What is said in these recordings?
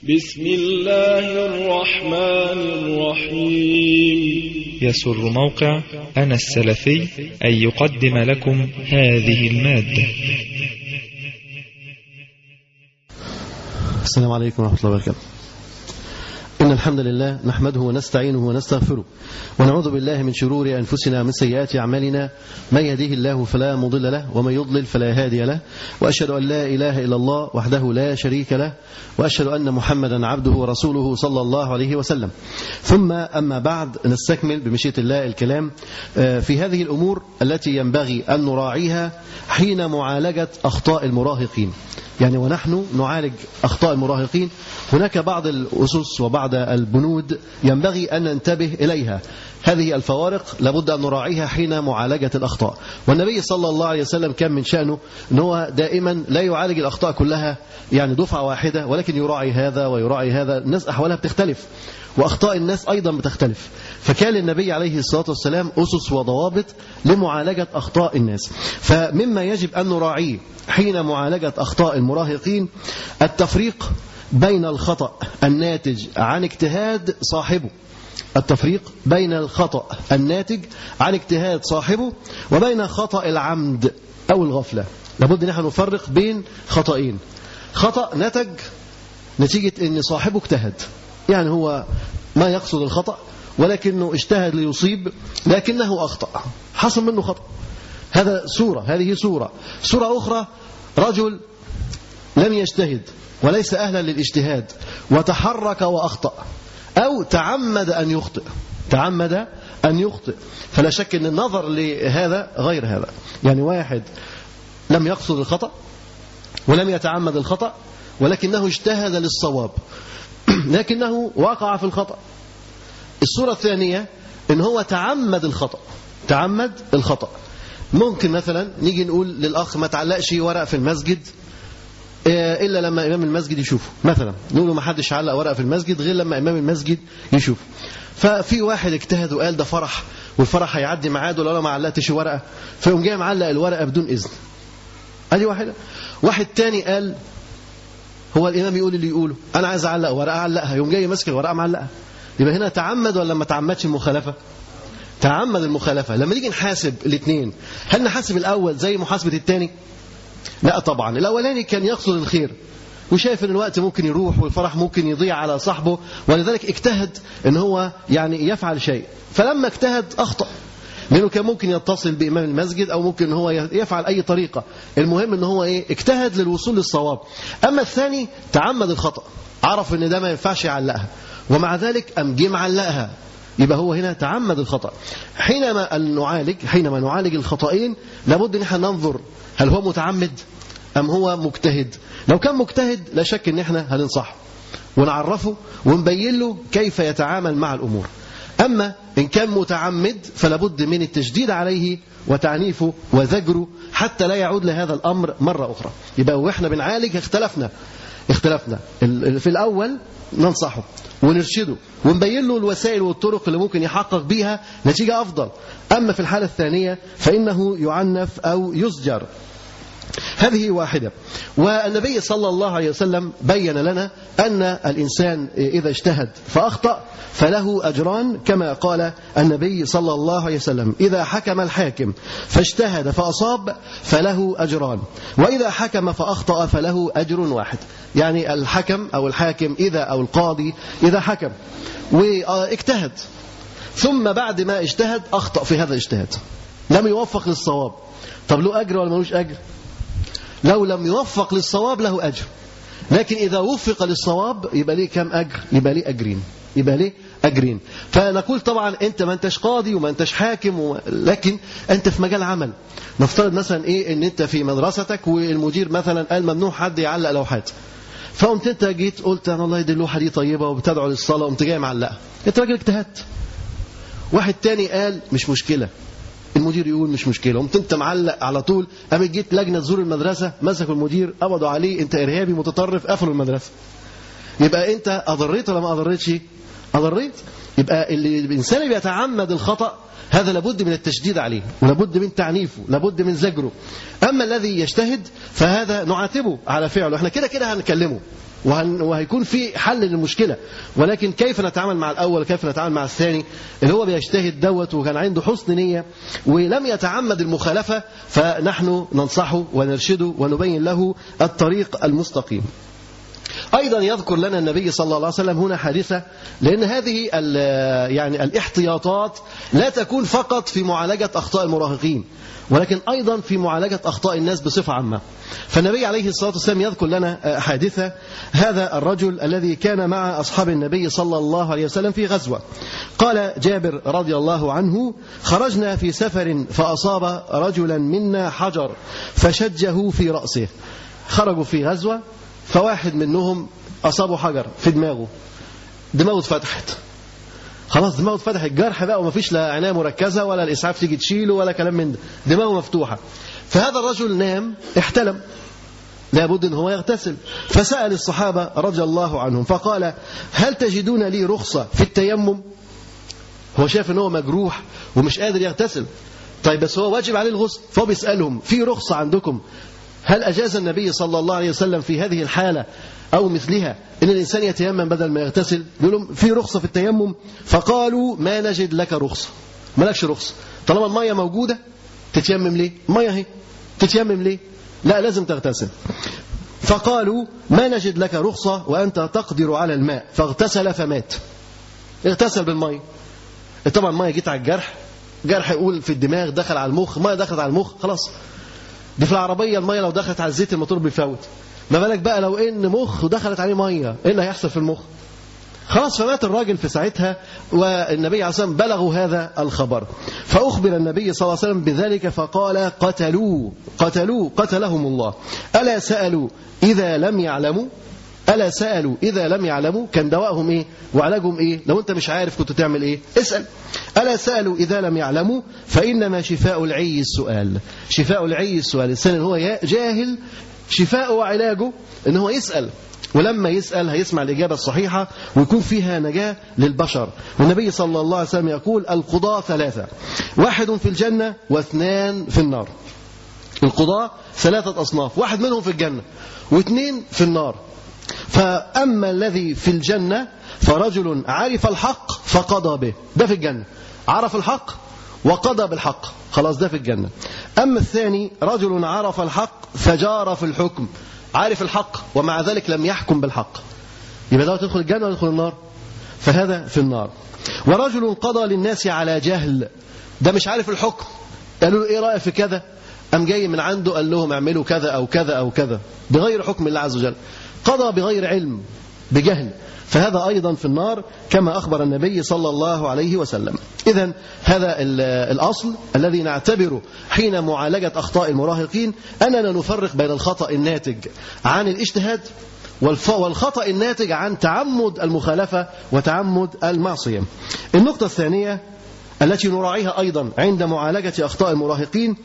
بسم الله الرحمن الرحيم يسر موقع أنا السلفي أن يقدم لكم هذه المادة السلام عليكم ورحمة الله وبركاته إن الحمد لله نحمده ونستعينه ونستغفره ونعوذ بالله من شرور أنفسنا ومن سيئات أعمالنا من يهديه الله فلا مضل له ومن يضلل فلا هادي له وأشهد أن لا إله إلا الله وحده لا شريك له وأشهد أن محمدا عبده ورسوله صلى الله عليه وسلم ثم أما بعد نستكمل بمشيئة الله الكلام في هذه الأمور التي ينبغي أن نراعيها حين معالجة أخطاء المراهقين يعني ونحن نعالج أخطاء المراهقين هناك بعض الأسس وبعض البنود ينبغي أن ننتبه إليها هذه الفوارق لابد أن نراعيها حين معالجة الأخطاء والنبي صلى الله عليه وسلم كان من شأنه أن هو دائما لا يعالج الأخطاء كلها يعني دفعة واحدة ولكن يراعي هذا ويراعي هذا الناس أحوالها بتختلف وأخطاء الناس أيضا بتختلف فكان للنبي عليه الصلاة والسلام أسس وضوابط لمعالجة أخطاء الناس فمما يجب أن نراعيه حين معالجة أخطاء المراهقين التفريق بين الخطأ الناتج عن اجتهاد صاحبه التفريق بين الخطأ الناتج عن اجتهاد صاحبه وبين خطأ العمد أو الغفلة لابد ان احنا نفرق بين خطأين خطأ نتج نتيجة ان صاحبه اجتهد يعني هو ما يقصد الخطأ ولكنه اجتهد ليصيب لكنه أخطأ حصل منه خطأ هذا سورة هذه سورة سورة أخرى رجل لم يجتهد وليس أهلا للاجتهاد وتحرك وأخطأ أو تعمد أن يخطئ تعمد أن يخطئ فلا شك أن النظر لهذا غير هذا يعني واحد لم يقصد الخطأ ولم يتعمد الخطأ ولكنه اجتهد للصواب لكنه وقع في الخطأ الصورة الثانية ان هو تعمد الخطأ تعمد الخطأ ممكن مثلا نيجي نقول للأخ ما تعلقش ورق في المسجد إلا لما إمام المسجد يشوفه مثلا نقول له ما حدش علق ورقة في المسجد غير لما إمام المسجد يشوفه ففي واحد اجتهد وقال ده فرح والفرح هيعدي ميعاده لو انا ما علقتش ورقة فيقوم جاي معلق الورقة بدون إذن ادي واحدة واحد تاني قال هو الإمام يقول اللي يقوله أنا عايز أعلق ورقة أعلقها يقوم جاي ماسك الورقة معلقها يبقى هنا تعمد ولا ما تعمدش المخالفة تعمد المخالفة لما نيجي نحاسب الاثنين هل نحاسب الأول زي محاسبة الثاني لا طبعا الأولاني كان يقصد الخير وشايف ان الوقت ممكن يروح والفرح ممكن يضيع على صاحبه ولذلك اجتهد ان هو يعني يفعل شيء فلما اجتهد اخطأ لانه كان ممكن يتصل بامام المسجد او ممكن هو يفعل اي طريقه المهم ان هو ايه اجتهد للوصول للصواب اما الثاني تعمد الخطا عرف ان ده ما ينفعش يعلقها ومع ذلك قام جه معلقها يبقى هو هنا تعمد الخطا حينما نعالج حينما نعالج الخطأين لابد ان احنا ننظر هل هو متعمد ام هو مجتهد لو كان مجتهد لا شك ان احنا هننصحه ونعرفه ونبين له كيف يتعامل مع الامور أما إن كان متعمد فلابد من التشديد عليه وتعنيفه وزجره حتى لا يعود لهذا الأمر مرة أخرى يبقى وإحنا بنعالج اختلفنا اختلفنا في الأول ننصحه ونرشده ونبين له الوسائل والطرق اللي ممكن يحقق بيها نتيجة أفضل أما في الحالة الثانية فإنه يعنف أو يزجر هذه واحدة والنبي صلى الله عليه وسلم بين لنا أن الإنسان إذا اجتهد فأخطأ فله أجران كما قال النبي صلى الله عليه وسلم إذا حكم الحاكم فاجتهد فأصاب فله أجران وإذا حكم فأخطأ فله أجر واحد يعني الحكم أو الحاكم إذا أو القاضي إذا حكم واجتهد ثم بعد ما اجتهد أخطأ في هذا الاجتهاد لم يوفق للصواب طب له أجر ولا ملوش أجر لو لم يوفق للصواب له أجر لكن إذا وفق للصواب يبقى ليه كم أجر يبقى ليه أجرين يبقى ليه أجرين فنقول طبعا أنت ما أنتش قاضي وما أنتش حاكم و... لكن أنت في مجال عمل نفترض مثلا إيه أن أنت في مدرستك والمدير مثلا قال ممنوع حد يعلق لوحات فقمت أنت جيت قلت أنا والله دي اللوحة دي طيبة وبتدعو للصلاة قمت جاي معلقها أنت راجل اجتهدت واحد تاني قال مش مشكلة المدير يقول مش مشكله قمت انت معلق على طول قامت جيت لجنه تزور المدرسه مسكوا المدير قبضوا عليه انت ارهابي متطرف قفلوا المدرسه يبقى انت اضريت ولا ما اضريتش اضريت يبقى اللي الانسان اللي بيتعمد الخطا هذا لابد من التشديد عليه ولابد من تعنيفه لابد من زجره اما الذي يجتهد فهذا نعاتبه على فعله احنا كده كده هنكلمه وهن وهيكون في حل للمشكله ولكن كيف نتعامل مع الاول كيف نتعامل مع الثاني اللي هو بيجتهد دوت وكان عنده حسن نيه ولم يتعمد المخالفه فنحن ننصحه ونرشده ونبين له الطريق المستقيم أيضا يذكر لنا النبي صلى الله عليه وسلم هنا حادثة لأن هذه يعني الاحتياطات لا تكون فقط في معالجة أخطاء المراهقين ولكن أيضا في معالجة أخطاء الناس بصفة عامة فالنبي عليه الصلاة والسلام يذكر لنا حادثة هذا الرجل الذي كان مع أصحاب النبي صلى الله عليه وسلم في غزوة قال جابر رضي الله عنه خرجنا في سفر فأصاب رجلا منا حجر فشجه في رأسه خرجوا في غزوة فواحد منهم أصابه حجر في دماغه دماغه اتفتحت خلاص دماغه اتفتحت جرح بقى ومفيش لا عناية مركزة ولا الإسعاف تيجي تشيله ولا كلام من ده دماغه مفتوحة فهذا الرجل نام احتلم لابد ان هو يغتسل فسأل الصحابة رضي الله عنهم فقال هل تجدون لي رخصة في التيمم هو شايف ان هو مجروح ومش قادر يغتسل طيب بس هو واجب عليه الغسل فهو بيسألهم في رخصة عندكم هل أجاز النبي صلى الله عليه وسلم في هذه الحالة أو مثلها إن الإنسان يتيمم بدل ما يغتسل يقول لهم في رخصة في التيمم فقالوا ما نجد لك رخصة مالكش رخصة طالما المية موجودة تتيمم ليه مية اهي تتيمم ليه لا لازم تغتسل فقالوا ما نجد لك رخصة وأنت تقدر على الماء فاغتسل فمات اغتسل بالمية طبعا المية جيت على الجرح جرح يقول في الدماغ دخل على المخ مية دخلت على المخ خلاص دي في العربية المية لو دخلت على الزيت الموتور بيفوت ما بالك بقى لو ان مخ ودخلت عليه مية ايه اللي هيحصل في المخ خلاص فمات الراجل في ساعتها والنبي عليه الصلاة والسلام بلغوا هذا الخبر فأخبر النبي صلى الله عليه وسلم بذلك فقال قتلوه قتلوه قتلهم الله ألا سألوا إذا لم يعلموا ألا سألوا إذا لم يعلموا كان دواءهم إيه وعلاجهم إيه لو أنت مش عارف كنت تعمل إيه اسأل ألا سألوا إذا لم يعلموا فإنما شفاء العي السؤال شفاء العي السؤال الإنسان هو جاهل شفاء وعلاجه إن هو يسأل ولما يسأل هيسمع الإجابة الصحيحة ويكون فيها نجاة للبشر والنبي صلى الله عليه وسلم يقول القضاء ثلاثة واحد في الجنة واثنان في النار القضاء ثلاثة أصناف واحد منهم في الجنة واثنين في النار فأما الذي في الجنة فرجل عرف الحق فقضى به ده في الجنة عرف الحق وقضى بالحق خلاص ده في الجنة أما الثاني رجل عرف الحق فجار في الحكم عارف الحق ومع ذلك لم يحكم بالحق يبقى ده تدخل الجنة ولا يدخل النار فهذا في النار ورجل قضى للناس على جهل ده مش عارف الحكم قالوا له ايه رأيك في كذا أم جاي من عنده قال لهم اعملوا كذا أو كذا أو كذا بغير حكم الله عز وجل قضى بغير علم بجهل فهذا أيضا في النار كما أخبر النبي صلى الله عليه وسلم إذا هذا الأصل الذي نعتبره حين معالجة أخطاء المراهقين أننا نفرق بين الخطأ الناتج عن الاجتهاد والخطأ الناتج عن تعمد المخالفة وتعمد المعصية النقطة الثانية التي نراعيها أيضا عند معالجة أخطاء المراهقين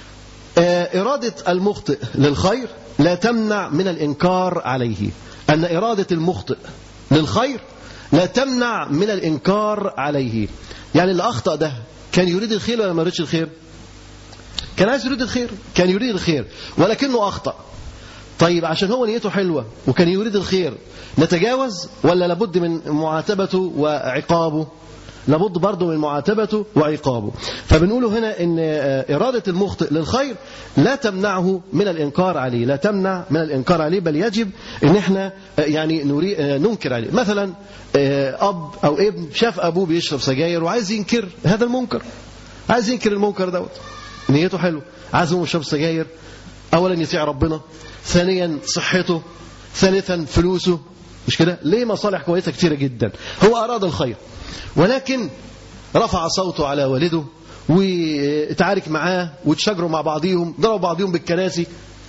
إرادة المخطئ للخير لا تمنع من الإنكار عليه أن إرادة المخطئ للخير لا تمنع من الإنكار عليه يعني اللي أخطأ ده كان يريد الخير ولا ما يريدش الخير كان عايز يريد الخير كان يريد الخير ولكنه أخطأ طيب عشان هو نيته حلوة وكان يريد الخير نتجاوز ولا لابد من معاتبته وعقابه لابد برضه من معاتبته وعقابه فبنقول هنا ان إرادة المخطئ للخير لا تمنعه من الإنكار عليه لا تمنع من الإنكار عليه بل يجب ان احنا يعني نري ننكر عليه مثلا أب أو ابن شاف أبوه بيشرب سجاير وعايز ينكر هذا المنكر عايز ينكر المنكر دوت نيته حلو عايز هو يشرب سجاير أولا يطيع ربنا ثانيا صحته ثالثا فلوسه مش كده ليه مصالح كويسة كتيرة جدا هو أراد الخير ولكن رفع صوته على والده وتعارك معاه وتشاجروا مع بعضيهم ضربوا بعضيهم بالكراسي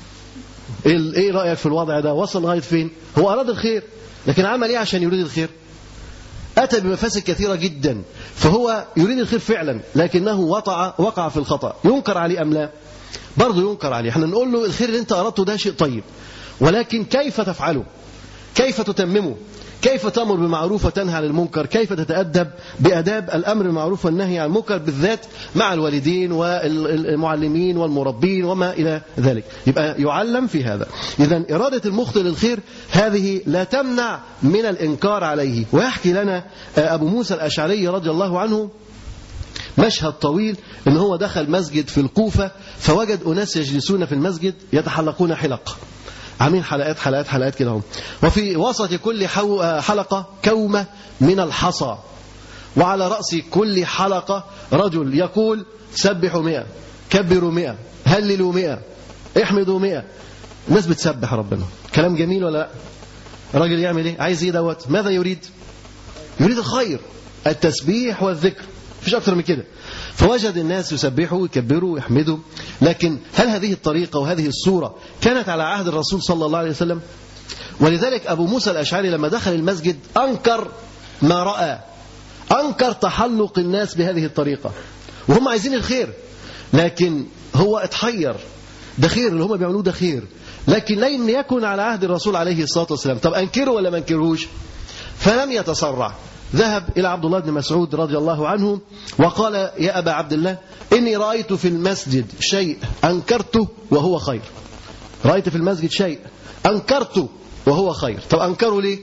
ايه رايك في الوضع ده وصل لغايه فين هو اراد الخير لكن عمل ايه عشان يريد الخير اتى بمفاسد كثيره جدا فهو يريد الخير فعلا لكنه وقع وقع في الخطا ينكر عليه ام لا برضه ينكر عليه احنا نقول له الخير اللي انت اردته ده شيء طيب ولكن كيف تفعله كيف تتممه كيف تأمر بالمعروف وتنهى عن المنكر كيف تتأدب بأداب الأمر بالمعروف والنهي عن المنكر بالذات مع الوالدين والمعلمين والمربين وما إلى ذلك يبقى يعلم في هذا إذا إرادة المخطئ للخير هذه لا تمنع من الإنكار عليه ويحكي لنا أبو موسى الأشعري رضي الله عنه مشهد طويل ان هو دخل مسجد في الكوفة فوجد أناس يجلسون في المسجد يتحلقون حلق عاملين حلقات حلقات حلقات كده هم وفي وسط كل حو- حلقة كومة من الحصى وعلى رأس كل حلقة رجل يقول سبحوا مئة كبروا مئة هللوا مئة احمدوا مئة الناس بتسبح ربنا كلام جميل ولا لا راجل يعمل ايه عايز ايه دوت ماذا يريد يريد الخير التسبيح والذكر مفيش أكثر من كده فوجد الناس يسبحوا ويكبروا ويحمدوا لكن هل هذه الطريقة وهذه الصورة كانت على عهد الرسول صلى الله عليه وسلم ولذلك أبو موسى الأشعري لما دخل المسجد أنكر ما رأى أنكر تحلق الناس بهذه الطريقة وهم عايزين الخير لكن هو اتحير ده خير اللي هم بيعملوه ده خير لكن لن يكن على عهد الرسول عليه الصلاة والسلام طب أنكره ولا ما أنكرهوش فلم يتسرع ذهب إلى عبد الله بن مسعود رضي الله عنه وقال يا أبا عبد الله إني رأيت في المسجد شيء أنكرته وهو خير رأيت في المسجد شيء أنكرته وهو خير طب أنكره ليه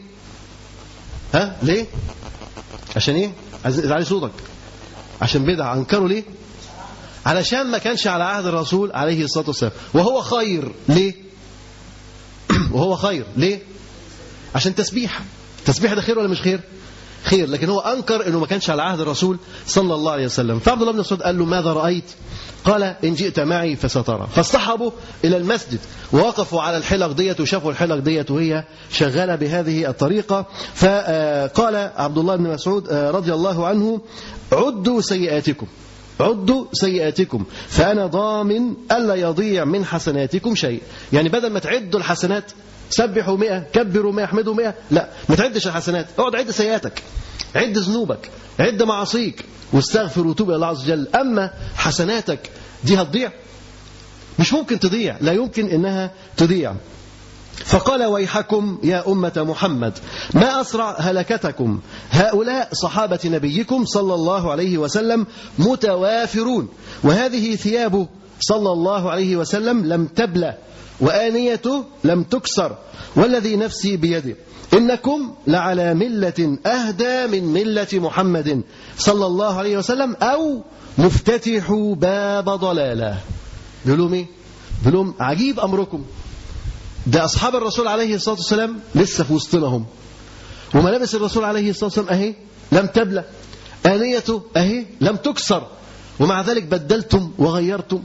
ها ليه عشان ايه عايز علي صوتك عشان بدعة أنكره ليه علشان ما كانش على عهد الرسول عليه الصلاة والسلام وهو خير ليه وهو خير ليه عشان تسبيح تسبيح ده خير ولا مش خير خير لكن هو أنكر أنه ما كانش على عهد الرسول صلى الله عليه وسلم فعبد الله بن مسعود قال له ماذا رأيت قال إن جئت معي فسترى فاصطحبوا إلى المسجد ووقفوا على الحلق ديت وشافوا الحلق ديت وهي شغالة بهذه الطريقة فقال عبد الله بن مسعود رضي الله عنه عدوا سيئاتكم عدوا سيئاتكم فأنا ضامن ألا يضيع من حسناتكم شيء يعني بدل ما تعدوا الحسنات سبحوا مئة كبروا مئة احمدوا مئة لا ما تعدش الحسنات اقعد عد سيئاتك عد ذنوبك عد معاصيك واستغفر وتوب الى الله عز وجل اما حسناتك دي هتضيع مش ممكن تضيع لا يمكن انها تضيع فقال ويحكم يا أمة محمد ما أسرع هلكتكم هؤلاء صحابة نبيكم صلى الله عليه وسلم متوافرون وهذه ثيابه صلى الله عليه وسلم لم تبلى وآنيته لم تكسر والذي نفسي بيده إنكم لعلى ملة أهدى من ملة محمد صلى الله عليه وسلم أو مفتتحوا باب ضلالة بيقولوا ايه؟ بيقولوا عجيب أمركم ده أصحاب الرسول عليه الصلاة والسلام لسه في وسطنا هم وملابس الرسول عليه الصلاة والسلام أهي لم تبلى آنيته أهي لم تكسر ومع ذلك بدلتم وغيرتم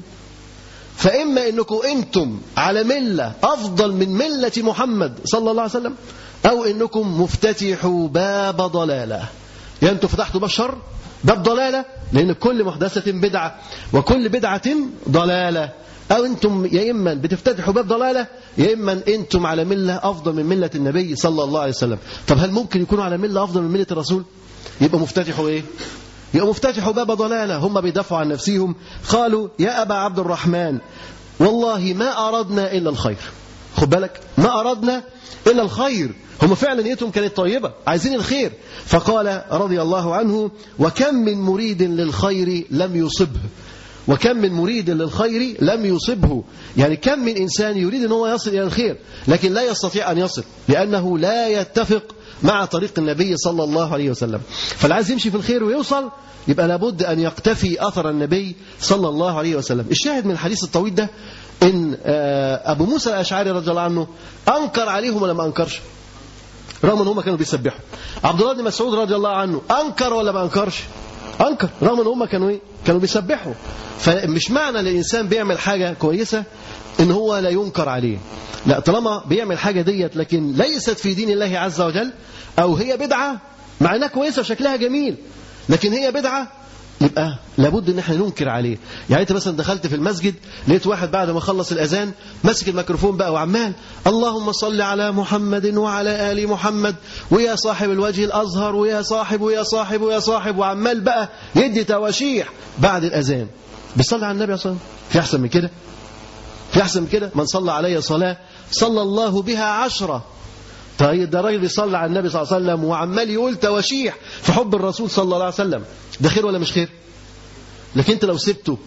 فإما أنكم أنتم على ملة أفضل من ملة محمد صلى الله عليه وسلم أو أنكم مفتتحوا باب ضلالة يعني أنتم فتحتوا باب شر باب ضلالة لأن كل محدثة بدعة وكل بدعة ضلالة أو أنتم يا إما بتفتتحوا باب ضلالة يا إما أنتم على ملة أفضل من ملة النبي صلى الله عليه وسلم طب هل ممكن يكونوا على ملة أفضل من ملة الرسول يبقى مفتتحوا إيه يبقى مفتتحوا باب ضلالة هم بيدافعوا عن نفسهم قالوا يا أبا عبد الرحمن والله ما أردنا إلا الخير خد بالك ما أردنا إلا الخير هم فعلا نيتهم كانت طيبة عايزين الخير فقال رضي الله عنه وكم من مريد للخير لم يصبه وكم من مريد للخير لم يصبه يعني كم من إنسان يريد أن هو يصل إلى الخير لكن لا يستطيع أن يصل لأنه لا يتفق مع طريق النبي صلى الله عليه وسلم فاللي عايز يمشي في الخير ويوصل يبقى لابد أن يقتفي أثر النبي صلى الله عليه وسلم الشاهد من الحديث الطويل ده إن أبو موسى الأشعري رضي الله عنه أنكر عليهم ولا ما أنكرش رغم ان هم كانوا بيسبحوا عبد الله بن مسعود رضي الله عنه انكر ولا ما انكرش انكر رغم ان هم كانوا ايه كانوا بيسبحوا فمش معنى الانسان بيعمل حاجه كويسه ان هو لا ينكر عليه لا طالما بيعمل حاجه ديت لكن ليست في دين الله عز وجل او هي بدعه مع انها كويسه وشكلها جميل لكن هي بدعه يبقى لابد ان احنا ننكر عليه يعني انت مثلا دخلت في المسجد لقيت واحد بعد ما خلص الاذان ماسك الميكروفون بقى وعمال اللهم صل على محمد وعلى ال محمد ويا صاحب الوجه الازهر ويا صاحب ويا صاحب ويا صاحب وعمال بقى يدي تواشيح بعد الاذان بيصلي على النبي صلى الله عليه وسلم في احسن من كده في احسن من كده من صلى علي صلاه صلى الله بها عشره طيب ده راجل بيصلي على النبي صلى الله عليه وسلم وعمال يقول تواشيح في حب الرسول صلى الله عليه وسلم ده خير ولا مش خير لكن انت لو سبته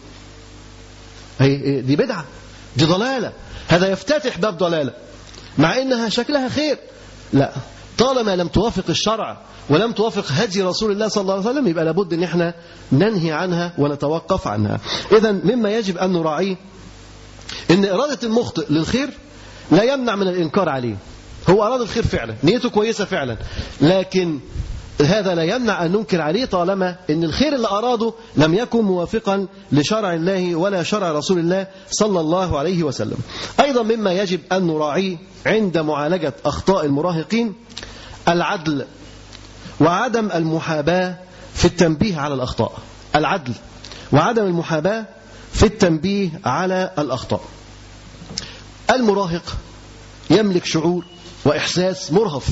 هي دي بدعة دي ضلالة هذا يفتتح باب ضلالة مع انها شكلها خير لا طالما لم توافق الشرع ولم توافق هدي رسول الله صلى الله عليه وسلم يبقى لابد ان احنا ننهي عنها ونتوقف عنها اذا مما يجب ان نراعيه ان اراده المخطئ للخير لا يمنع من الانكار عليه هو اراد الخير فعلا نيته كويسه فعلا لكن هذا لا يمنع أن ننكر عليه طالما أن الخير اللي أراده لم يكن موافقا لشرع الله ولا شرع رسول الله صلى الله عليه وسلم أيضا مما يجب أن نراعيه عند معالجة أخطاء المراهقين العدل وعدم المحاباة في التنبيه على الأخطاء العدل وعدم المحاباة في التنبيه على الأخطاء المراهق يملك شعور وإحساس مرهف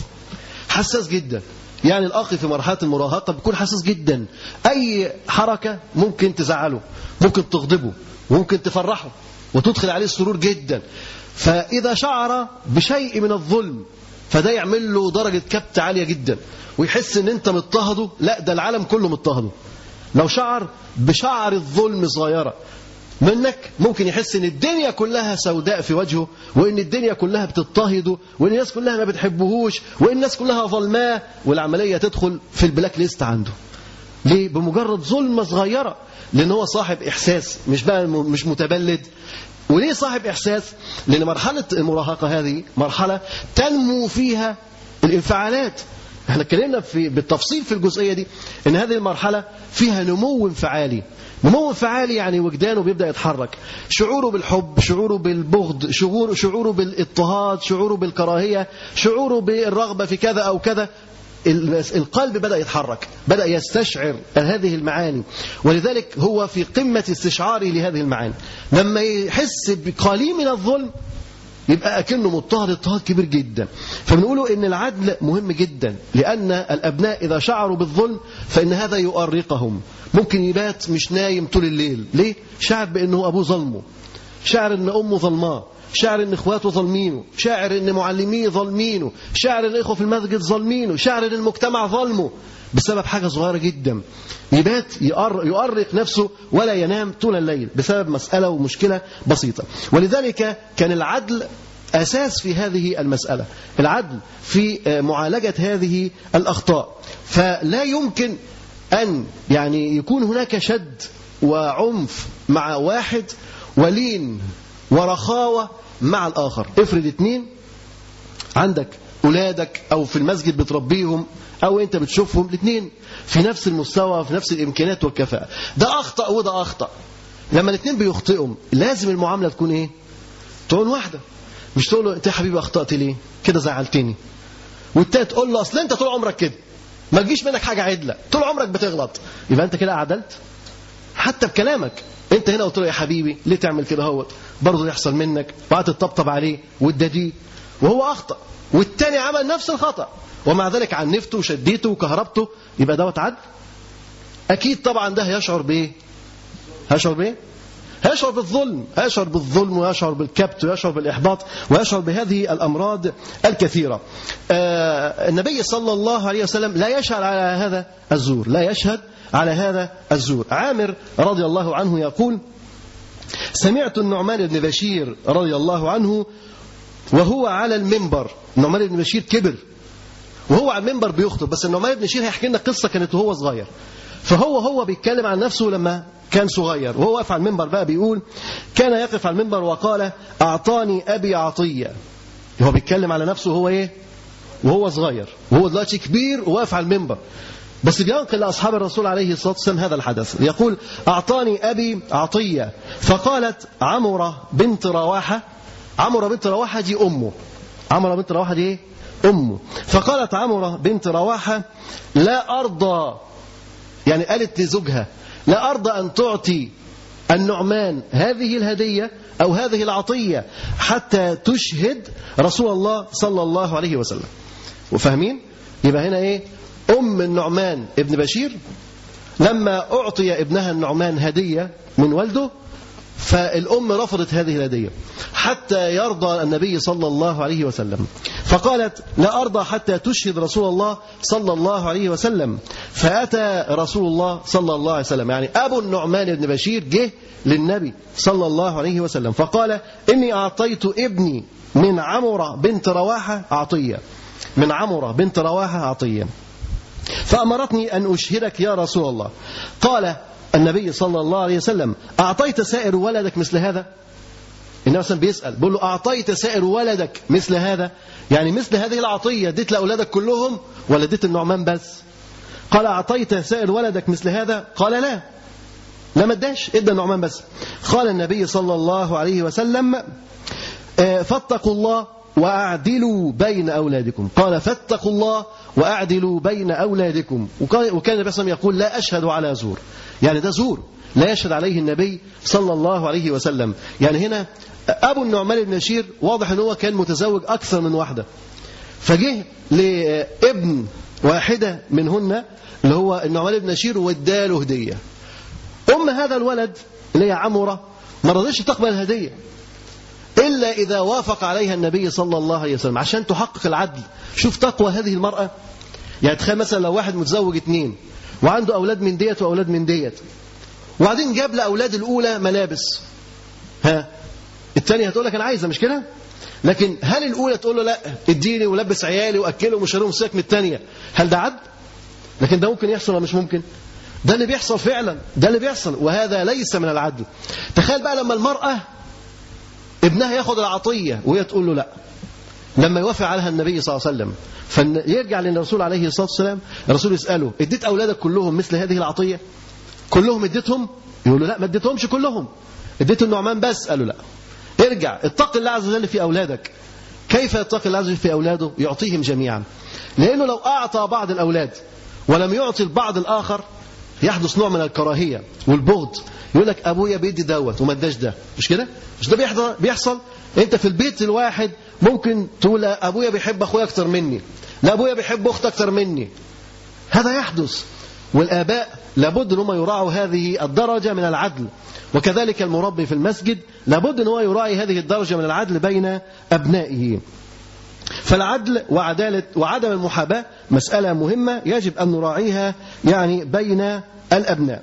حساس جدا يعني الأخ في مرحلة المراهقة بيكون حساس جدا أي حركة ممكن تزعله ممكن تغضبه ممكن تفرحه وتدخل عليه السرور جدا فإذا شعر بشيء من الظلم فده يعمل له درجة كبت عالية جدا ويحس ان انت مضطهده لا ده العالم كله مضطهده لو شعر بشعر الظلم صغيرة منك ممكن يحس ان الدنيا كلها سوداء في وجهه وان الدنيا كلها بتضطهده وان الناس كلها ما بتحبهوش وان الناس كلها ظلماه والعملية تدخل في البلاك ليست عنده ليه بمجرد ظلمة صغيرة لان هو صاحب احساس مش بقى مش متبلد وليه صاحب احساس لان مرحلة المراهقة هذه مرحلة تنمو فيها الانفعالات احنا اتكلمنا في بالتفصيل في الجزئيه دي ان هذه المرحله فيها نمو انفعالي نمو انفعالي يعني وجدانه بيبدا يتحرك شعوره بالحب شعوره بالبغض شعوره شعوره بالاضطهاد شعوره بالكراهيه شعوره بالرغبه في كذا او كذا القلب بدأ يتحرك بدأ يستشعر هذه المعاني ولذلك هو في قمة استشعاره لهذه المعاني لما يحس بقليل من الظلم يبقى أكنه مضطهد اضطهاد كبير جدا فبنقوله إن العدل مهم جدا لأن الأبناء إذا شعروا بالظلم فإن هذا يؤرقهم ممكن يبات مش نايم طول الليل ليه؟ شعر بأنه أبوه ظلمه شعر أن أمه ظلماه شاعر ان اخواته ظالمينه شاعر ان معلميه ظالمينه شاعر ان اخوه في المسجد ظالمينه شاعر ان المجتمع ظلمه بسبب حاجة صغيرة جدا يبات يؤرق نفسه ولا ينام طول الليل بسبب مسألة ومشكلة بسيطة ولذلك كان العدل أساس في هذه المسألة العدل في معالجة هذه الأخطاء فلا يمكن أن يعني يكون هناك شد وعنف مع واحد ولين ورخاوة مع الآخر افرض اتنين عندك أولادك أو في المسجد بتربيهم أو أنت بتشوفهم الاثنين في نفس المستوى في نفس الإمكانيات والكفاءة ده أخطأ وده أخطأ لما الاثنين بيخطئهم لازم المعاملة تكون إيه تكون واحدة مش تقول له أنت يا حبيبي أخطأت ليه كده زعلتني والتاني تقول له أصل أنت طول عمرك كده ما تجيش منك حاجة عدلة طول عمرك بتغلط يبقى أنت كده عدلت حتى بكلامك انت هنا قلت له يا حبيبي ليه تعمل كده هوت برضه يحصل منك وقعدت تطبطب عليه وتداديه وهو اخطا والتاني عمل نفس الخطا ومع ذلك عنفته وشديته وكهربته يبقى دوت عدل اكيد طبعا ده هيشعر بايه هيشعر بايه هيشعر بالظلم هيشعر بالظلم ويشعر بالكبت ويشعر بالإحباط ويشعر بهذه الأمراض الكثيرة آه النبي صلى الله عليه وسلم لا يشهد على هذا الزور لا يشهد على هذا الزور عامر رضي الله عنه يقول سمعت النعمان بن بشير رضي الله عنه وهو على المنبر النعمان بن بشير كبر وهو على المنبر بيخطب بس النعمان بن بشير هيحكي لنا قصة كانت وهو صغير فهو هو بيتكلم عن نفسه لما كان صغير وهو واقف على المنبر بقى بيقول كان يقف على المنبر وقال أعطاني أبي عطية هو بيتكلم على نفسه هو إيه وهو صغير وهو دلوقتي كبير وواقف على المنبر بس بينقل لأصحاب الرسول عليه الصلاة والسلام هذا الحدث يقول أعطاني أبي عطية فقالت عمرة بنت رواحة عمرة بنت رواحة دي أمه عمرة بنت رواحة دي إيه؟ أمه فقالت عمرة بنت رواحة لا أرضى يعني قالت لزوجها لا أرضى أن تعطي النعمان هذه الهدية أو هذه العطية حتى تشهد رسول الله صلى الله عليه وسلم وفاهمين يبقى هنا إيه أم النعمان ابن بشير لما أعطي ابنها النعمان هدية من والده فالأم رفضت هذه الهدية حتى يرضى النبي صلى الله عليه وسلم فقالت لا أرضى حتى تشهد رسول الله صلى الله عليه وسلم فأتى رسول الله صلى الله عليه وسلم يعني أبو النعمان بن بشير جه للنبي صلى الله عليه وسلم فقال إني أعطيت ابني من عمرة بنت رواحة عطية من عمرة بنت رواحة عطية فأمرتني أن أشهدك يا رسول الله قال النبي صلى الله عليه وسلم أعطيت سائر ولدك مثل هذا النبي مثلا بيسأل بيقول له أعطيت سائر ولدك مثل هذا يعني مثل هذه العطية اديت لأولادك كلهم ولا اديت النعمان بس قال أعطيت سائر ولدك مثل هذا قال لا لا ما اداش ادى النعمان بس قال النبي صلى الله عليه وسلم آه، فاتقوا الله وأعدلوا بين أولادكم قال فاتقوا الله وأعدلوا بين أولادكم وكان وكان النبي صلى الله عليه وسلم يقول لا أشهد على زور يعني ده زور لا يشهد عليه النبي صلى الله عليه وسلم يعني هنا أبو النعمان بن بشير واضح أنه كان متزوج أكثر من واحدة فجه لابن واحدة منهن اللي هو النعمان بن بشير واداله هدية أم هذا الولد اللي هي عمرة ما رضيش تقبل الهدية إلا إذا وافق عليها النبي صلى الله عليه وسلم عشان تحقق العدل شوف تقوى هذه المرأة يعني تخيل مثلا لو واحد متزوج اثنين وعنده أولاد من ديت وأولاد من ديت وبعدين جاب لأولاد الأولى ملابس ها الثانية هتقول لك أنا عايزة مش كده لكن هل الأولى تقول له لا اديني ولبس عيالي وأكله ومشاريهم ساك من الثانية هل ده عدل لكن ده ممكن يحصل ولا مش ممكن ده اللي بيحصل فعلا ده اللي بيحصل وهذا ليس من العدل تخيل بقى لما المرأة ابنها ياخد العطية وهي تقول له لا لما يوافق عليها النبي صلى الله عليه وسلم فيرجع للرسول عليه الصلاة والسلام الرسول يسأله اديت أولادك كلهم مثل هذه العطية كلهم اديتهم يقول له لا ما اديتهمش كلهم اديت النعمان بس قالوا لا ارجع اتق الله عز وجل في أولادك كيف يتقي الله عز وجل في أولاده يعطيهم جميعا لأنه لو أعطى بعض الأولاد ولم يعطي البعض الآخر يحدث نوع من الكراهية والبغض يقول لك أبويا بيدي دوت وما اداش ده مش كده مش ده بيحصل بيحصل انت في البيت الواحد ممكن تقول لا ابويا بيحب اخويا اكتر مني لا ابويا بيحب اختي اكتر مني هذا يحدث والاباء لابد ان هم يراعوا هذه الدرجه من العدل وكذلك المربي في المسجد لابد ان هو يراعي هذه الدرجه من العدل بين ابنائه فالعدل وعدالة وعدم المحاباة مسألة مهمة يجب أن نراعيها يعني بين الأبناء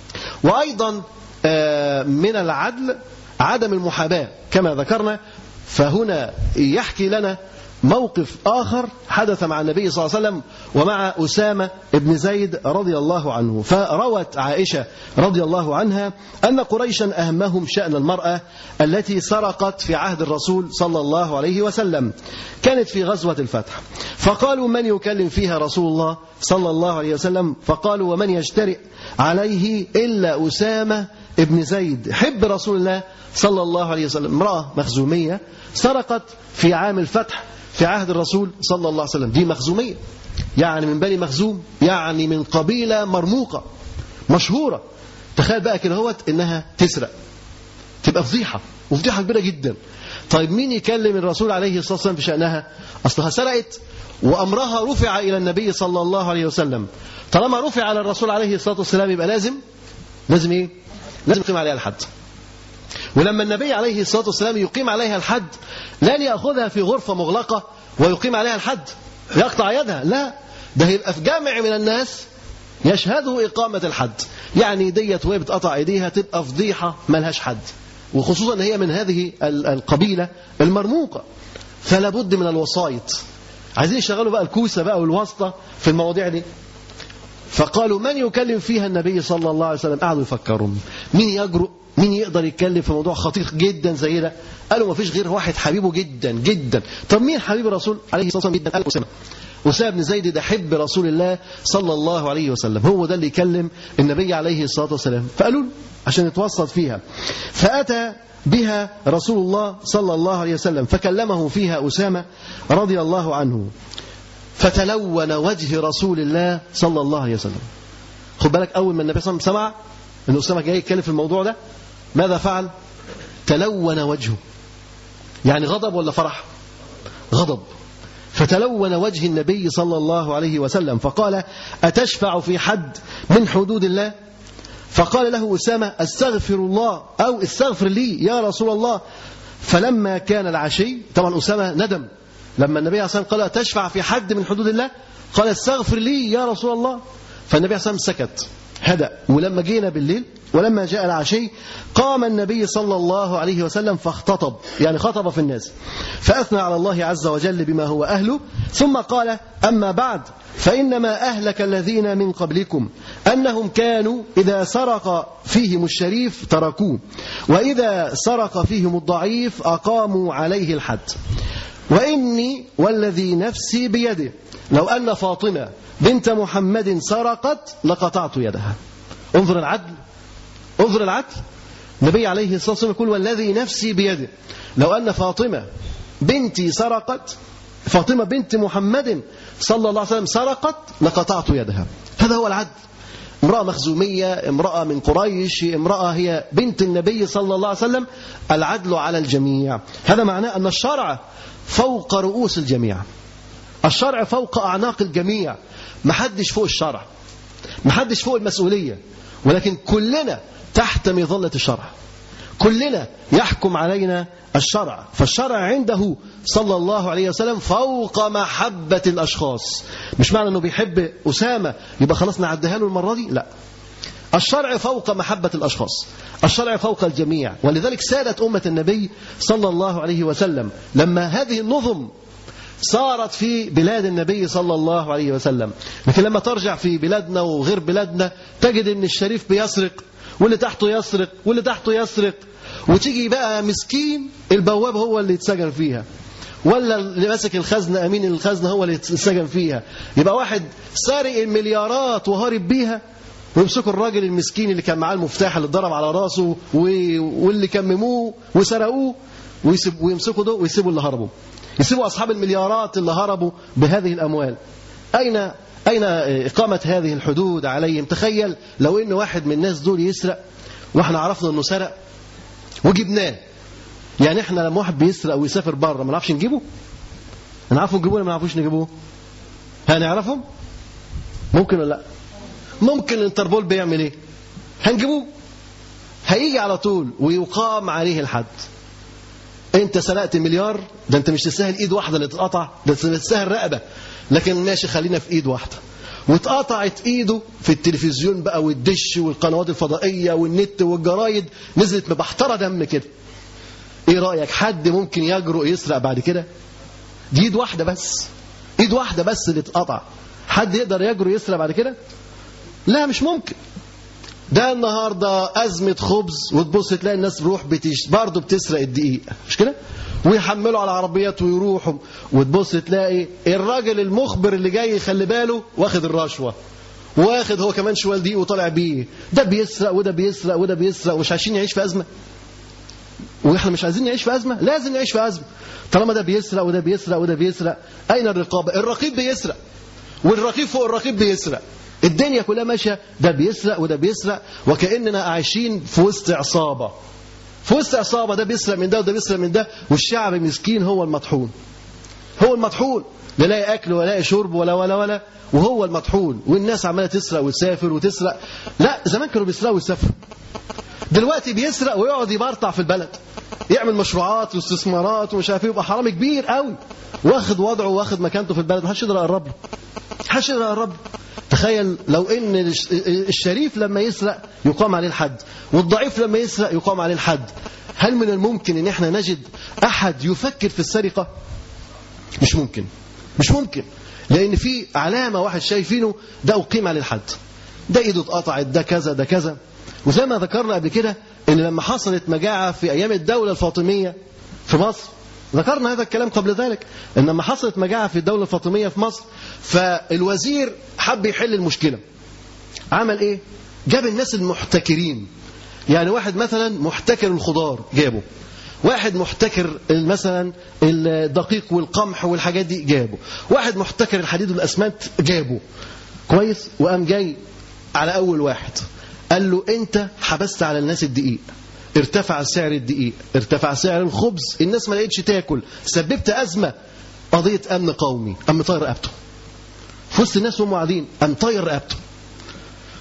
وأيضا آه، من العدل عدم المحاباة كما ذكرنا فهنا يحكي لنا موقف آخر حدث مع النبي صلى الله عليه وسلم ومع أسامة بن زيد رضي الله عنه فروت عائشة رضي الله عنها أن قريشا أهمهم شأن المرأة التي سرقت في عهد الرسول صلى الله عليه وسلم كانت في غزوة الفتح فقالوا من يكلم فيها رسول الله صلى الله عليه وسلم فقالوا ومن يجترئ عليه إلا أسامة ابن زيد حب رسول الله صلى الله عليه وسلم امرأة مخزومية سرقت في عام الفتح في عهد الرسول صلى الله عليه وسلم دي مخزومية يعني من بني مخزوم يعني من قبيلة مرموقة مشهورة تخيل بقى كده هوت انها تسرق تبقى فضيحة وفضيحة كبيرة جدا طيب مين يكلم الرسول عليه الصلاة والسلام بشأنها أصلها سرقت وأمرها رفع إلى النبي صلى الله عليه وسلم طالما رفع على الرسول عليه الصلاة والسلام يبقى لازم لازم إيه لازم يقيم عليها الحد ولما النبي عليه الصلاة والسلام يقيم عليها الحد لن يأخذها في غرفة مغلقة ويقيم عليها الحد يقطع يدها لا ده هيبقى في جامع من الناس يشهدوا إقامة الحد يعني ديت وهي بتقطع ايديها تبقى فضيحة ملهاش حد وخصوصا ان هي من هذه القبيلة المرموقة فلا بد من الوسائط عايزين يشغلوا بقى الكوسة بقى والواسطة في المواضيع دي فقالوا من يكلم فيها النبي صلى الله عليه وسلم قعدوا يفكروا مين يجرؤ مين يقدر يتكلم في موضوع خطير جدا زي ده قالوا ما فيش غير واحد حبيبه جدا جدا طب مين حبيب الرسول عليه الصلاه والسلام جدا قال اسامه أسامة بن زيد ده حب رسول الله صلى الله عليه وسلم هو ده اللي يكلم النبي عليه الصلاة والسلام فقالوا له عشان يتوسط فيها فأتى بها رسول الله صلى الله عليه وسلم فكلمه فيها أسامة رضي الله عنه فتلون وجه رسول الله صلى الله عليه وسلم خد بالك أول ما النبي صلى الله عليه وسلم سمع أن أسامة جاي يتكلم في الموضوع ده ماذا فعل تلون وجهه يعني غضب ولا فرح غضب فتلون وجه النبي صلى الله عليه وسلم فقال أتشفع في حد من حدود الله فقال له أسامة استغفر الله أو استغفر لي يا رسول الله فلما كان العشي طبعا أسامة ندم لما النبي عليه الصلاة والسلام قال تشفع في حد من حدود الله قال استغفر لي يا رسول الله فالنبي عليه الصلاة والسلام سكت هدأ ولما جينا بالليل ولما جاء العشي قام النبي صلى الله عليه وسلم فاختطب يعني خطب في الناس فأثنى على الله عز وجل بما هو أهله ثم قال أما بعد فإنما أهلك الذين من قبلكم أنهم كانوا إذا سرق فيهم الشريف تركوه وإذا سرق فيهم الضعيف أقاموا عليه الحد وإني والذي نفسي بيده لو أن فاطمة بنت محمد سرقت لقطعت يدها انظر العدل انظر العدل النبي عليه الصلاة والسلام يقول والذي نفسي بيده لو أن فاطمة بنتي سرقت فاطمة بنت محمد صلى الله عليه وسلم سرقت لقطعت يدها هذا هو العدل امرأة مخزومية امرأة من قريش امرأة هي بنت النبي صلى الله عليه وسلم العدل على الجميع هذا معناه أن الشرع فوق رؤوس الجميع الشرع فوق أعناق الجميع محدش فوق الشرع محدش فوق المسؤولية ولكن كلنا تحت مظلة الشرع كلنا يحكم علينا الشرع فالشرع عنده صلى الله عليه وسلم فوق محبة الأشخاص مش معنى أنه بيحب أسامة يبقى خلاص نعديها له المرة دي لا الشرع فوق محبة الأشخاص الشرع فوق الجميع ولذلك سادت أمة النبي صلى الله عليه وسلم لما هذه النظم صارت في بلاد النبي صلى الله عليه وسلم لكن لما ترجع في بلادنا وغير بلادنا تجد ان الشريف بيسرق واللي تحته يسرق واللي تحته يسرق وتيجي بقى مسكين البواب هو اللي يتسجن فيها ولا اللي ماسك الخزنة أمين الخزنة هو اللي يتسجن فيها يبقى واحد سارق المليارات وهارب بيها ويمسكوا الراجل المسكين اللي كان معاه المفتاح اللي اتضرب على راسه واللي كمموه وسرقوه ويسيب ويمسكوا ده ويسيبوا اللي هربوا يسيبوا أصحاب المليارات اللي هربوا بهذه الأموال أين أين إقامة هذه الحدود عليهم تخيل لو إن واحد من الناس دول يسرق وإحنا عرفنا إنه سرق وجبناه يعني إحنا لما واحد بيسرق ويسافر بره ما نعرفش نجيبه نعرفه نجيبوه ولا ما نعرفوش نجيبوه هنعرفهم ممكن ولا لا ممكن الانتربول بيعمل ايه هنجيبوه هيجي على طول ويقام عليه الحد انت سرقت مليار ده انت مش تستاهل ايد واحده اللي تتقطع ده تستاهل رقبه لكن ماشي خلينا في ايد واحده واتقطعت ايده في التلفزيون بقى والدش والقنوات الفضائيه والنت والجرايد نزلت مبحتره دم كده ايه رايك حد ممكن يجرؤ يسرق بعد كده دي ايد واحده بس ايد واحده بس اللي اتقطع حد يقدر يجرؤ يسرق بعد كده لا مش ممكن ده النهارده أزمة خبز وتبص تلاقي الناس بروح بتش برضه بتسرق الدقيق مش كده؟ ويحملوا على عربيات ويروحوا وتبص تلاقي الراجل المخبر اللي جاي يخلي باله واخد الرشوة واخد هو كمان شوال دقيق وطالع بيه ده بيسرق وده بيسرق وده بيسرق ومش عايشين يعيش في أزمة واحنا مش عايزين نعيش في أزمة لازم نعيش في أزمة طالما ده بيسرق وده بيسرق وده بيسرق أين الرقابة الرقيب بيسرق والرقيب فوق الرقيب بيسرق الدنيا كلها ماشيه ده بيسرق وده بيسرق وكاننا عايشين في وسط عصابه في وسط عصابه ده بيسرق من ده وده بيسرق من ده والشعب مسكين هو المطحون هو المطحون لا لاقي اكل ولا لاقي شرب ولا ولا ولا وهو المطحون والناس عماله تسرق وتسافر وتسرق لا زمان كانوا بيسرقوا ويسافروا دلوقتي بيسرق ويقعد يبرطع في البلد يعمل مشروعات واستثمارات ومش عارف ايه يبقى حرامي كبير قوي واخد وضعه واخد مكانته في البلد محدش يقدر يقرب له محدش يقدر يقرب له تخيل لو ان الشريف لما يسرق يقام عليه الحد والضعيف لما يسرق يقام عليه الحد هل من الممكن ان احنا نجد احد يفكر في السرقه مش ممكن مش ممكن لان في علامه واحد شايفينه ده اقيم عليه الحد ده ايده اتقطعت ده كذا ده كذا وزي ما ذكرنا قبل كده ان لما حصلت مجاعه في ايام الدوله الفاطميه في مصر ذكرنا هذا الكلام قبل ذلك ان لما حصلت مجاعه في الدوله الفاطميه في مصر فالوزير حب يحل المشكله عمل ايه جاب الناس المحتكرين يعني واحد مثلا محتكر الخضار جابه واحد محتكر مثلا الدقيق والقمح والحاجات دي جابه واحد محتكر الحديد والاسمنت جابه كويس وقام جاي على اول واحد قال له انت حبست على الناس الدقيق ارتفع سعر الدقيق ارتفع سعر الخبز الناس ما لقيتش تاكل سببت أزمة قضية أمن قومي أم طاير رقبته في وسط الناس وهم قاعدين أم طاير رقبته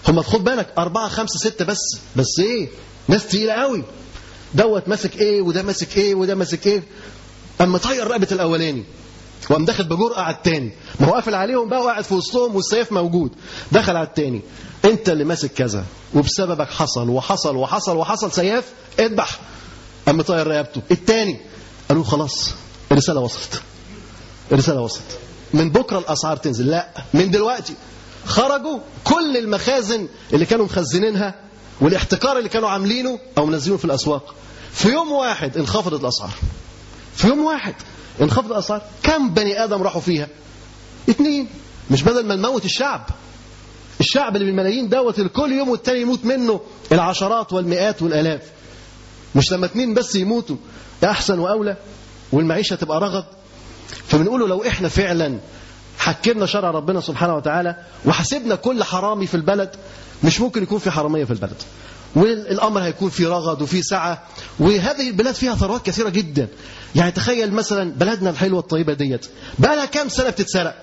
هم خد بالك أربعة خمسة ستة بس بس إيه ناس تقيلة قوي دوت ماسك إيه وده ماسك إيه وده ماسك إيه أما طير رقبة الأولاني وقام داخل بجرأة على التاني ما هو قافل عليهم بقى وقاعد في وسطهم والسيف موجود دخل على التاني انت اللي ماسك كذا وبسببك حصل وحصل وحصل وحصل سياف اذبح قام طاير رقبته التاني قالوا خلاص الرسالة وصلت الرسالة وصلت من بكرة الأسعار تنزل لا من دلوقتي خرجوا كل المخازن اللي كانوا مخزنينها والاحتكار اللي كانوا عاملينه أو منزلينه في الأسواق في يوم واحد انخفضت الأسعار في يوم واحد انخفض الأسعار كم بني آدم راحوا فيها اتنين مش بدل ما نموت الشعب الشعب اللي بالملايين دوت اللي كل يوم والتاني يموت منه العشرات والمئات والآلاف مش لما اتنين بس يموتوا أحسن وأولى والمعيشة تبقى رغد فبنقوله لو احنا فعلا حكمنا شرع ربنا سبحانه وتعالى وحسبنا كل حرامي في البلد مش ممكن يكون في حرامية في البلد والامر هيكون في رغد وفي سعه وهذه البلاد فيها ثروات كثيره جدا يعني تخيل مثلا بلدنا الحلوه الطيبه ديت بقى لها كام سنه بتتسرق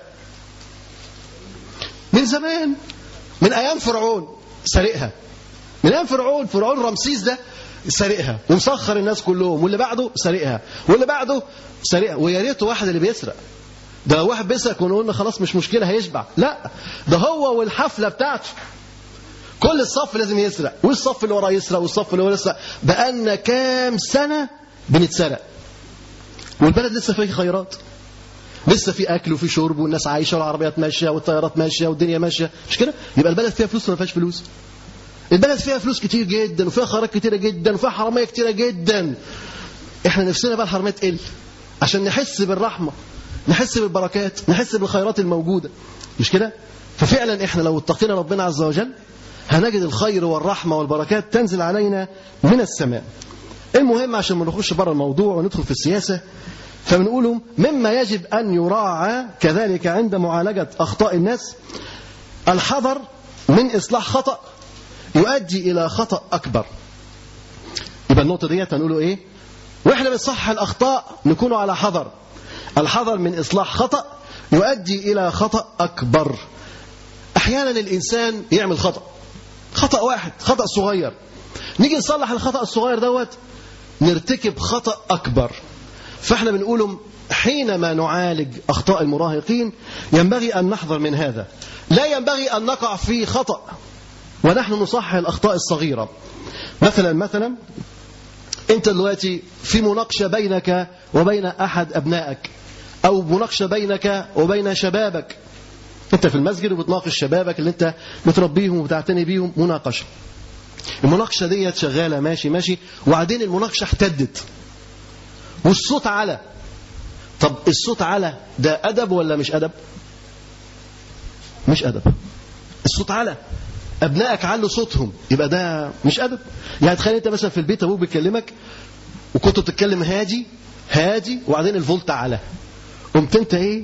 من زمان من ايام فرعون سرقها من ايام فرعون فرعون رمسيس ده سرقها ومسخر الناس كلهم واللي بعده سرقها واللي بعده سرقها ويا ريته واحد اللي بيسرق ده لو واحد بيسرق كنا قلنا خلاص مش مشكله هيشبع لا ده هو والحفله بتاعته كل الصف لازم يسرق والصف اللي وراه يسرق والصف اللي وراه يسرق بقالنا كام سنه بنتسرق والبلد لسه فيه خيرات لسه في اكل وفي شرب والناس عايشه والعربيات ماشيه والطيارات ماشيه والدنيا ماشيه مش كده يبقى البلد فيها فلوس ولا ما فيهاش فلوس البلد فيها فلوس كتير جدا وفيها خيرات كتيره جدا وفيها حراميه كتيره جدا احنا نفسنا بقى الحراميه تقل عشان نحس بالرحمه نحس بالبركات نحس بالخيرات الموجوده مش كده ففعلا احنا لو اتقينا ربنا عز وجل هنجد الخير والرحمه والبركات تنزل علينا من السماء المهم عشان ما نخش بره الموضوع وندخل في السياسه فبنقوله مما يجب ان يراعى كذلك عند معالجه اخطاء الناس الحذر من اصلاح خطا يؤدي الى خطا اكبر يبقى النقطه ديت هنقوله ايه واحنا بنصحح الاخطاء نكون على حذر الحذر من اصلاح خطا يؤدي الى خطا اكبر احيانا الانسان يعمل خطا خطا واحد خطا صغير نيجي نصلح الخطا الصغير دوت نرتكب خطا اكبر فاحنا بنقول حينما نعالج اخطاء المراهقين ينبغي ان نحذر من هذا لا ينبغي ان نقع في خطا ونحن نصحح الاخطاء الصغيره مثلا مثلا انت دلوقتي في مناقشه بينك وبين احد ابنائك او مناقشه بينك وبين شبابك انت في المسجد وبتناقش شبابك اللي انت بتربيهم وبتعتني بيهم مناقشه المناقشه ديت شغاله ماشي ماشي وبعدين المناقشه احتدت والصوت على طب الصوت على ده ادب ولا مش ادب مش ادب الصوت على ابنائك علوا صوتهم يبقى ده مش ادب يعني تخيل انت مثلا في البيت ابوك بيكلمك وكنت بتتكلم هادي هادي وبعدين الفولت على قمت انت ايه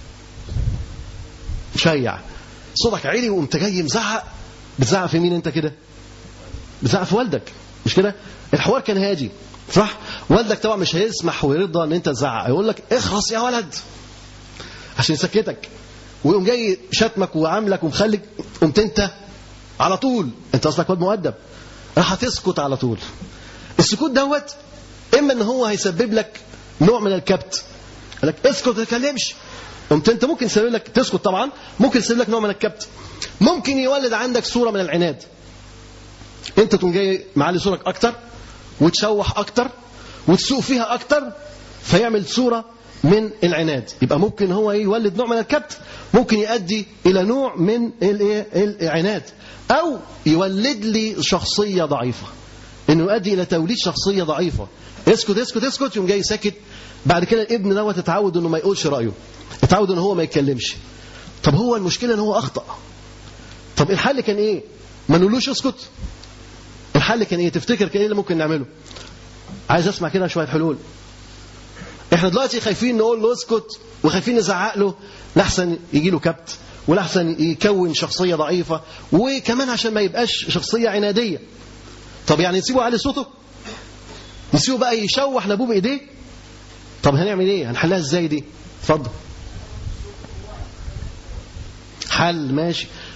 شيع صوتك عالي وقمت جاي مزعق بتزعق في مين انت كده بتزعق في والدك مش كده الحوار كان هادي صح والدك طبعا مش هيسمح ويرضى ان انت تزعق يقول لك اخرس يا ولد عشان يسكتك ويقوم جاي شتمك وعاملك ومخليك قمت انت على طول انت اصلك واد مؤدب راح هتسكت على طول السكوت دوت اما ان هو هيسبب لك نوع من الكبت قال لك اسكت ما تتكلمش قمت انت ممكن يسبب لك تسكت طبعا ممكن يسبب لك نوع من الكبت ممكن يولد عندك صوره من العناد انت تقوم جاي معلي صورك اكتر وتشوح اكتر وتسوق فيها اكتر فيعمل صوره من العناد يبقى ممكن هو يولد نوع من الكبت ممكن يؤدي الى نوع من الايه العناد او يولد لي شخصيه ضعيفه انه يؤدي الى توليد شخصيه ضعيفه اسكت اسكت اسكت يوم جاي ساكت بعد كده الابن دوت اتعود انه ما يقولش رايه اتعود ان هو ما يتكلمش طب هو المشكله ان هو اخطا طب الحل كان ايه ما نقولوش اسكت الحل كان ايه تفتكر كان ايه اللي ممكن نعمله عايز اسمع كده شويه حلول احنا دلوقتي خايفين نقول له اسكت وخايفين نزعق له لحسن يجي له كبت ولحسن يكون شخصيه ضعيفه وكمان عشان ما يبقاش شخصيه عناديه طب يعني نسيبه على صوته نسيبه بقى يشوح لابوه بايديه طب هنعمل ايه هنحلها ازاي دي اتفضل حل ماشي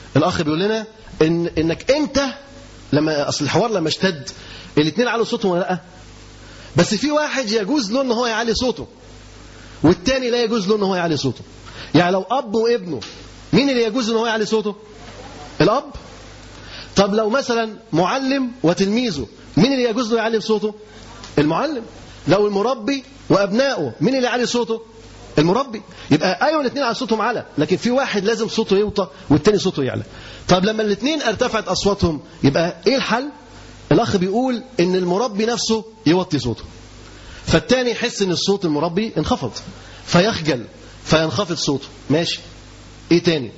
الاخ بيقول لنا ان انك انت لما اصل الحوار لما اشتد الاثنين علوا صوتهم ولا لا بس في واحد يجوز له ان هو يعلي صوته والتاني لا يجوز له ان هو يعلي صوته يعني لو اب وابنه مين اللي يجوز ان هو يعلي صوته الاب طب لو مثلا معلم وتلميذه مين اللي يجوز له يعلي صوته المعلم لو المربي وابنائه مين اللي يعلي صوته المربي يبقى ايوه الاثنين على صوتهم على لكن في واحد لازم صوته يوطى والتاني صوته يعلى طب لما الاثنين ارتفعت اصواتهم يبقى ايه الحل الاخ بيقول ان المربي نفسه يوطي صوته فالتاني يحس ان الصوت المربي انخفض فيخجل فينخفض صوته ماشي ايه تاني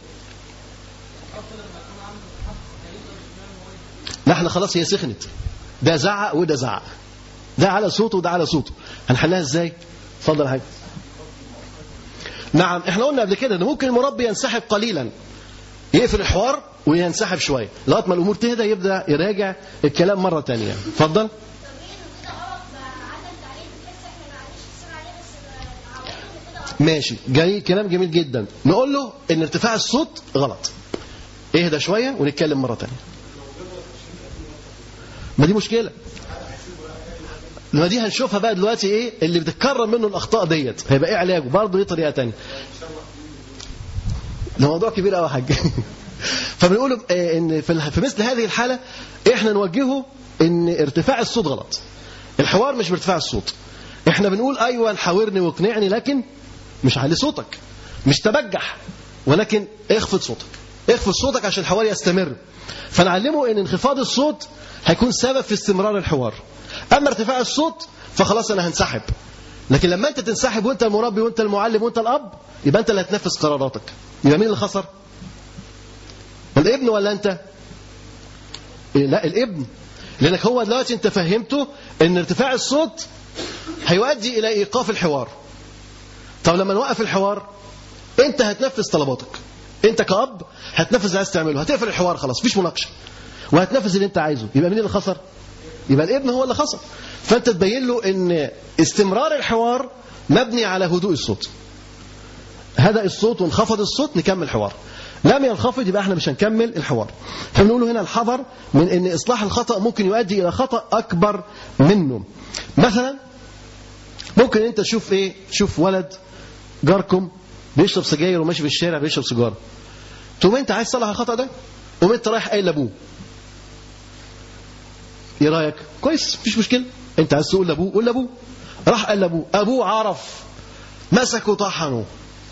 لا احنا خلاص هي سخنت ده زعق وده زعق ده على صوته وده على صوته هنحلها ازاي اتفضل يا حاج نعم احنا قلنا قبل كده ان ممكن المربي ينسحب قليلا يقفل الحوار وينسحب شويه لغايه ما الامور تهدى يبدا يراجع الكلام مره ثانيه اتفضل ماشي جاي كلام جميل جدا نقول له ان ارتفاع الصوت غلط اهدى شويه ونتكلم مره ثانيه ما دي مشكله ما دي هنشوفها بقى دلوقتي ايه اللي بتتكرر منه الاخطاء ديت هيبقى ايه علاجه برضه ليه طريقه ثانيه ده موضوع كبير قوي يا حاج فبنقول ان في مثل هذه الحاله احنا نوجهه ان ارتفاع الصوت غلط الحوار مش بارتفاع الصوت احنا بنقول ايوه حاورني واقنعني لكن مش علي صوتك مش تبجح ولكن اخفض صوتك اخفض صوتك عشان الحوار يستمر فنعلمه ان انخفاض الصوت هيكون سبب في استمرار الحوار اما ارتفاع الصوت فخلاص انا هنسحب لكن لما انت تنسحب وانت المربي وانت المعلم وانت الاب يبقى انت اللي هتنفذ قراراتك يبقى مين اللي خسر الابن ولا انت إيه لا الابن لانك هو دلوقتي انت فهمته ان ارتفاع الصوت هيؤدي الى ايقاف الحوار طب لما نوقف الحوار انت هتنفذ طلباتك انت كأب هتنفذ اللي عايز تعمله هتقفل الحوار خلاص مفيش مناقشه وهتنفذ اللي انت عايزه يبقى مين اللي خسر يبقى الابن هو اللي خسر فانت تبين له ان استمرار الحوار مبني على هدوء الصوت هدأ الصوت وانخفض الصوت نكمل حوار لم ينخفض يبقى احنا مش هنكمل الحوار فبنقول هنا الحذر من ان اصلاح الخطأ ممكن يؤدي الى خطأ اكبر منه مثلا ممكن انت تشوف ايه تشوف ولد جاركم بيشرب سجاير وماشي في الشارع بيشرب سيجاره تقوم انت عايز تصلح الخطأ ده قوم انت رايح قايل لابوه ايه رايك كويس مفيش مشكله انت عايز تقول لابوه قول لابوه راح قال لابوه ابوه عرف مسكه طحنه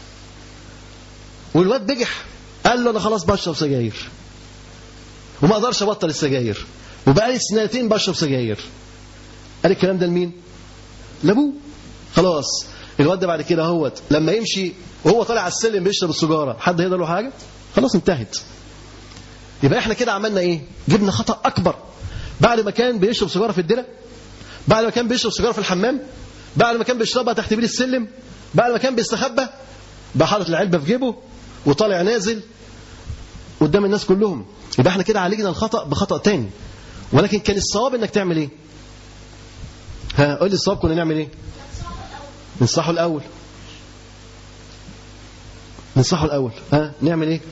والواد بجح قال له انا خلاص بشرب سجاير وما اقدرش ابطل السجاير وبقالي سنتين بشرب سجاير قال الكلام ده لمين لابوه خلاص الواد ده بعد كده اهوت لما يمشي وهو طالع على السلم بيشرب السجاره حد هيقدر له حاجه خلاص انتهت يبقى احنا كده عملنا ايه جبنا خطا اكبر بعد ما كان بيشرب سيجاره في الدره بعد ما كان بيشرب سيجاره في الحمام بعد ما كان بيشربها تحت بير السلم بعد ما كان بيستخبى بقى حاطط العلبه في جيبه وطالع نازل قدام الناس كلهم يبقى احنا كده عالجنا الخطا بخطا تاني ولكن كان الصواب انك تعمل ايه ها قول لي الصواب كنا نعمل ايه ننصحه الاول ننصحه الاول ها نعمل ايه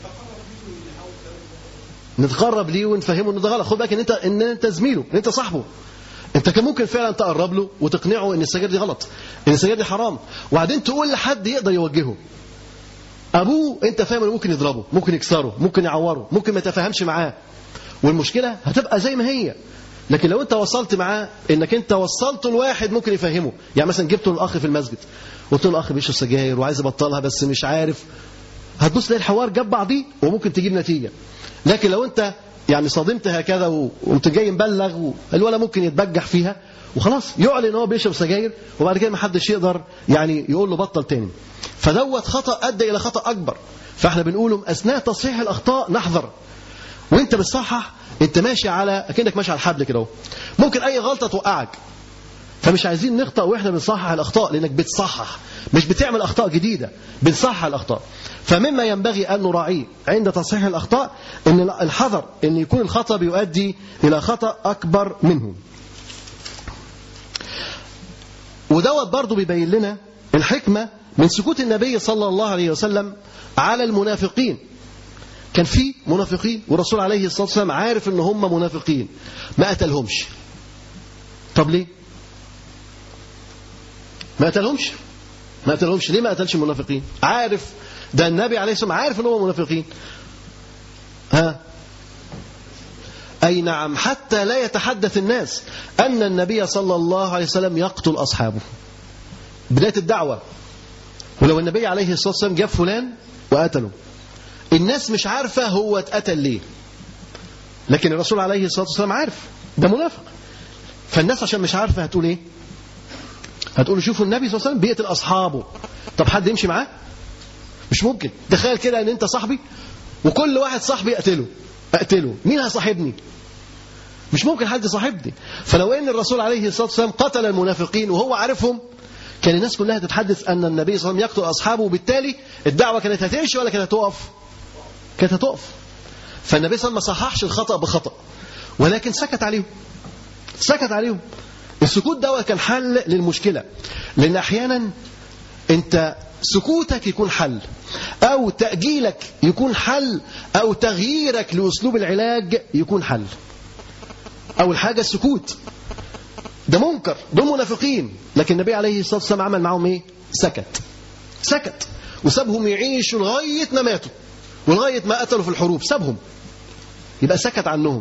نتقرب ليه ونفهمه ان ده غلط خد بالك ان انت ان انت زميله ان انت صاحبه انت كان ممكن فعلا تقرب له وتقنعه ان السجاير دي غلط ان السجاير دي حرام وبعدين تقول لحد يقدر يوجهه ابوه انت فاهم انه ممكن يضربه ممكن يكسره ممكن يعوره ممكن ما يتفاهمش معاه والمشكله هتبقى زي ما هي لكن لو انت وصلت معاه انك انت وصلته لواحد ممكن يفهمه يعني مثلا جبته للاخ في المسجد قلت له الاخ بيشرب سجاير وعايز يبطلها بس مش عارف هتبص تلاقي الحوار جاب بعضيه وممكن تجيب نتيجه لكن لو انت يعني صادمت هكذا وقمت جاي مبلغ الولا ممكن يتبجح فيها وخلاص يعلن ان هو بيشرب سجاير وبعد كده ما حدش يقدر يعني يقول له بطل تاني فدوت خطا ادى الى خطا اكبر فاحنا بنقول اثناء تصحيح الاخطاء نحذر وانت بتصحح انت ماشي على اكنك ماشي على الحبل كده اهو ممكن اي غلطه توقعك فمش عايزين نخطأ واحنا بنصحح الاخطاء لانك بتصحح مش بتعمل اخطاء جديده بنصحح الاخطاء فمما ينبغي ان نراعيه عند تصحيح الاخطاء ان الحذر ان يكون الخطا بيؤدي الى خطا اكبر منه ودوت برضه بيبين لنا الحكمه من سكوت النبي صلى الله عليه وسلم على المنافقين كان في منافقين والرسول عليه الصلاة والسلام عارف ان هم منافقين ما قتلهمش طب ليه ما قتلهمش ما قتلهمش ليه ما قتلش المنافقين عارف ده النبي عليه الصلاة والسلام عارف ان هم منافقين ها أي نعم حتى لا يتحدث الناس أن النبي صلى الله عليه وسلم يقتل أصحابه بداية الدعوة ولو النبي عليه الصلاة والسلام جاب فلان وقتله الناس مش عارفة هو اتقتل ليه لكن الرسول عليه الصلاة والسلام عارف ده منافق فالناس عشان مش عارفة هتقول ايه هتقول شوفوا النبي صلى الله عليه وسلم بيقتل أصحابه طب حد يمشي معاه مش ممكن تخيل كده ان انت صاحبي وكل واحد صاحبي اقتله اقتله مين هيصاحبني مش ممكن حد يصاحبني فلو ان الرسول عليه الصلاه والسلام قتل المنافقين وهو عارفهم كان الناس كلها تتحدث ان النبي صلى الله عليه وسلم يقتل اصحابه وبالتالي الدعوه كانت هتمشي ولا كانت هتقف كانت هتقف فالنبي صلى الله عليه وسلم ما صححش الخطا بخطا ولكن سكت عليهم سكت عليهم السكوت ده كان حل للمشكله لان احيانا انت سكوتك يكون حل او تاجيلك يكون حل او تغييرك لاسلوب العلاج يكون حل اول حاجه السكوت ده منكر دول منافقين لكن النبي عليه الصلاه والسلام عمل معاهم ايه سكت سكت وسابهم يعيشوا لغايه ما ماتوا ولغايه ما قتلوا في الحروب سابهم يبقى سكت عنهم